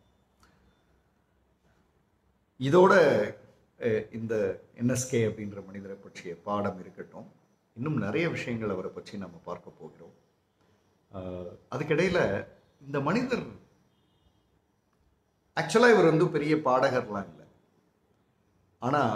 இதோட அஹ், இந்த என்எஸ்கே அப்படின்ற மனிதரை பற்றிய பாடம் இருக்கட்டும் இன்னும் நிறைய விஷயங்கள் அவரை பற்றி நம்ம பார்க்க போகிறோம் அஹ், அதுக்கிடையில் இந்த மனிதர் ஆக்சுவலாக இவர் வந்து பெரிய பாடகர்லாம் இல்லை ஆனால்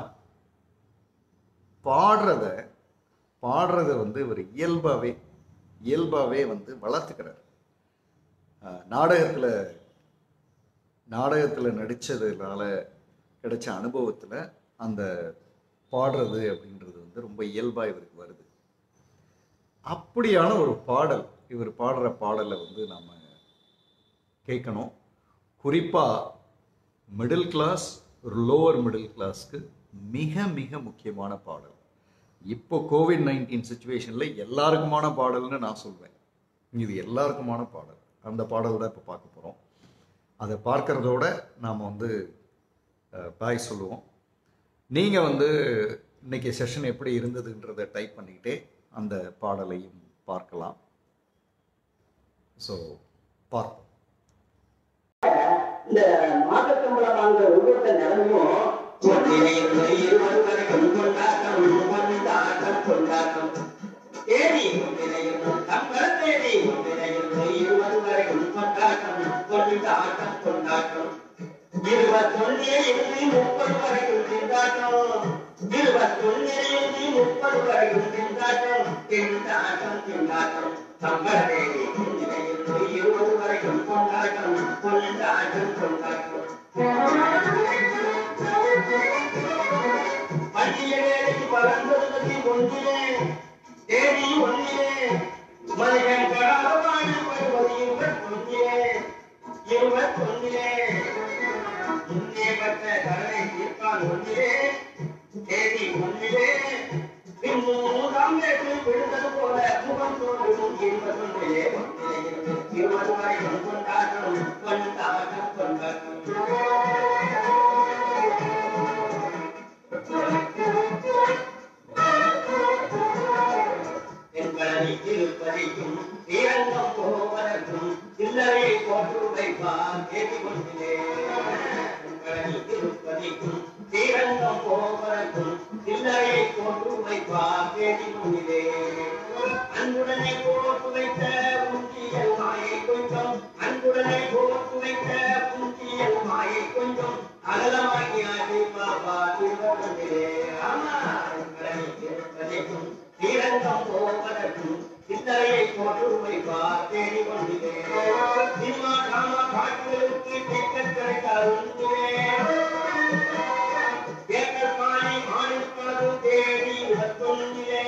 பாடுறத பாடுறத வந்து இவர் இயல்பாகவே இயல்பாகவே வந்து வளர்த்துக்கிறார் நாடகத்தில் நாடகத்தில் நடித்ததுனால கிடைச்ச அனுபவத்தில் அந்த பாடுறது அப்படின்றது வந்து ரொம்ப இயல்பாக இவருக்கு வருது அப்படியான ஒரு பாடல் இவர் பாடுற பாடலை வந்து நாம் கேட்கணும் குறிப்பாக மிடில் கிளாஸ் ஒரு லோவர் மிடில் கிளாஸ்க்கு மிக மிக முக்கியமான பாடல் இப்போ கோவிட் நைன்டீன் சுச்சுவேஷனில் எல்லாருக்குமான பாடல்னு நான் சொல்வேன் இது எல்லாருக்குமான பாடல் அந்த பாடல் தான் இப்போ பார்க்க போகிறோம் அதை பார்க்கறதோட நாம் வந்து பாய் சொல்லுவோம் நீங்கள் வந்து இன்னைக்கு செஷன் எப்படி இருந்ததுன்றதை டைப் பண்ணிக்கிட்டே அந்த பாடலையும் பார்க்கலாம் ஸோ பார்ப்போம் இந்த மாதத்தம்பளம் வாங்குற ஒவ்வொருத்த நிலமும் ஒன்றிணைந்து இருவர் வரைக்கும் கொண்டாட்டம் கொண்டாட்டம் கொண்டாட்டம் தேடி ஒன்றிணையும் தங்கள் தேடி ஒன்றிணைந்து இருவர் வரைக்கும் கொண்டாட்டம் கொண்டாட்டம் கொண்டாட்டம் இருபத்தொன்னே இருந்து முப்பது வரைக்கும் திண்டாட்டம் இருபத்தொன்னே இருந்து முப்பது வரைக்கும் திண்டாட்டம் திண்டாட்டம் திண்டாட்டம் தங்கள் தேடி ஒன்றிணைந்து இருபது வரைக்கும் கொண்டாட்டம் கொண்டாட்டம் கொண்டாட்டம் பள்ளிய வேலைக்கு பலந்தொழுகத்தி ஒன்றிலே தேடி ஒன்றிலே மனிதன் படாத பாடுபடுவது இருபத்தொன்னிலே இருபத்தொன்னிலே முன்னே பட்ட கடலை தீர்ப்பான் ஒன்றிலே தேதி ஒன்றிலே பின் மூன்றாம் வேட்டு விழுந்தது போல முகம் தோன்றும் இருபத்தொன்றிலே ஒன்றிலே இருந்து இருபது வரை கொண்டாட்டம் கொண்டாட்டம் கொண்டாட்டம் எங்களை திருப்பதிக்கும் ஸ்ரீரங்கம் போவதற்கும் சில்லறை போட்டு வைப்பார் தேடி கொண்டிலே எங்களை திருப்பதிக்கும் ஸ்ரீரங்கம் போவதற்கும் சில்லறை போட்டு வைப்பார் தேடி கொண்டிலே அன்புடனே போட்டு வைத்த புஞ்சியல் மாயை கொஞ்சம் அன்புடனே போட்டு வைத்த புஞ்சியல் மாயை கொஞ்சம் அகலமாகியாச்சு பாபா திருவள்ளுவரே ஆமா எங்களை திருப்பதிக்கும் ஸ்ரீரங்கம் போவதற்கும் சிந்தனையை போட்டு வைப்பார் தேடி கொண்டிலே சினிமா டிராமா பாட்டுகளுக்கு டிக்கெட் கிடைக்காதுன்றே தேட்டர் பாணி மாணிப்பது தேடி உடற்கொண்டிலே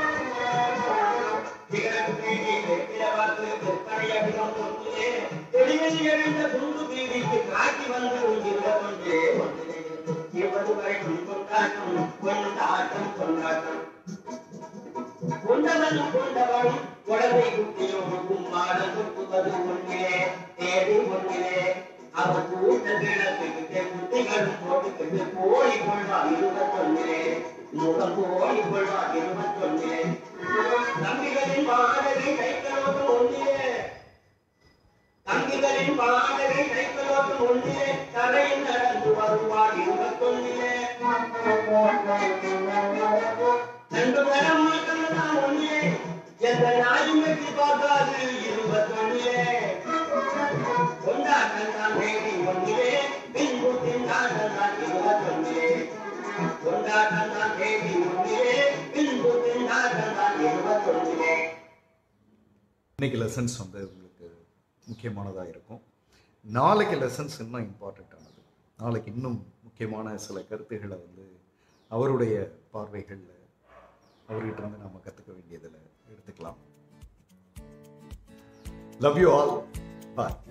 சிகரெட் பீடி வெற்றில வாக்கு விற்பனை அபிடம் கொண்டிலே தெளிவில் எழுந்த துண்டு பீடிக்கு காட்டி வந்து உயிரிட கொண்டே ஒன்றிலே இருபது வரைக்கும் கொண்டாட்டம் கொண்டாட்டம் கொண்டாட்டம் கொண்டவன் கொண்டவன் குழந்தை குட்டியோடு கும்மாடம் குட்டுவது ஒன்றிலே தேடி ஒன்றிலே அவர் கூட்ட கிழக்கு குட்டிகளும் போட்டுக்கிட்டு கோழி கொள்வா இருபத்தொன்னிலே முகம் கோழி கொள்வா இருபத்தொன்னிலே தம்பிகளின் வாடகை கைக்கலோட்டம் ஒன்றிலே தம்பிகளின் வாடகை கைக்கலோட்டம் ஒன்றிலே தரையில் நடந்து வருவார் இருபத்தொன்னிலே ரெண்டு பேரும் மட்டும்தான் ஒண்ணே எந்த நாயும் வெற்றி பார்க்காது இருபத்தொன்னிலே கொண்டாட்டம் தான் தேதி ஒன்றிலே பின்பு திண்டாட்டம் தான் இருபத்தொன்னிலே கொண்டாட்டம் தான் தேதி ஒன்றிலே பின்பு திண்டாட்டம் தான் இருபத்தொன்னிலே இன்னைக்கு லெசன்ஸ் வந்து உங்களுக்கு முக்கியமானதாக இருக்கும் நாளைக்கு லெசன்ஸ் இன்னும் இம்பார்ட்டண்ட்டானது நாளைக்கு இன்னும் முக்கியமான சில கருத்துக்களை வந்து அவருடைய பார்வைகளில் அவர்கிட்ட இருந்து நம்ம கற்றுக்க வேண்டியதில் எடுத்துக்கலாம் லவ் யூ ஆல் பாய்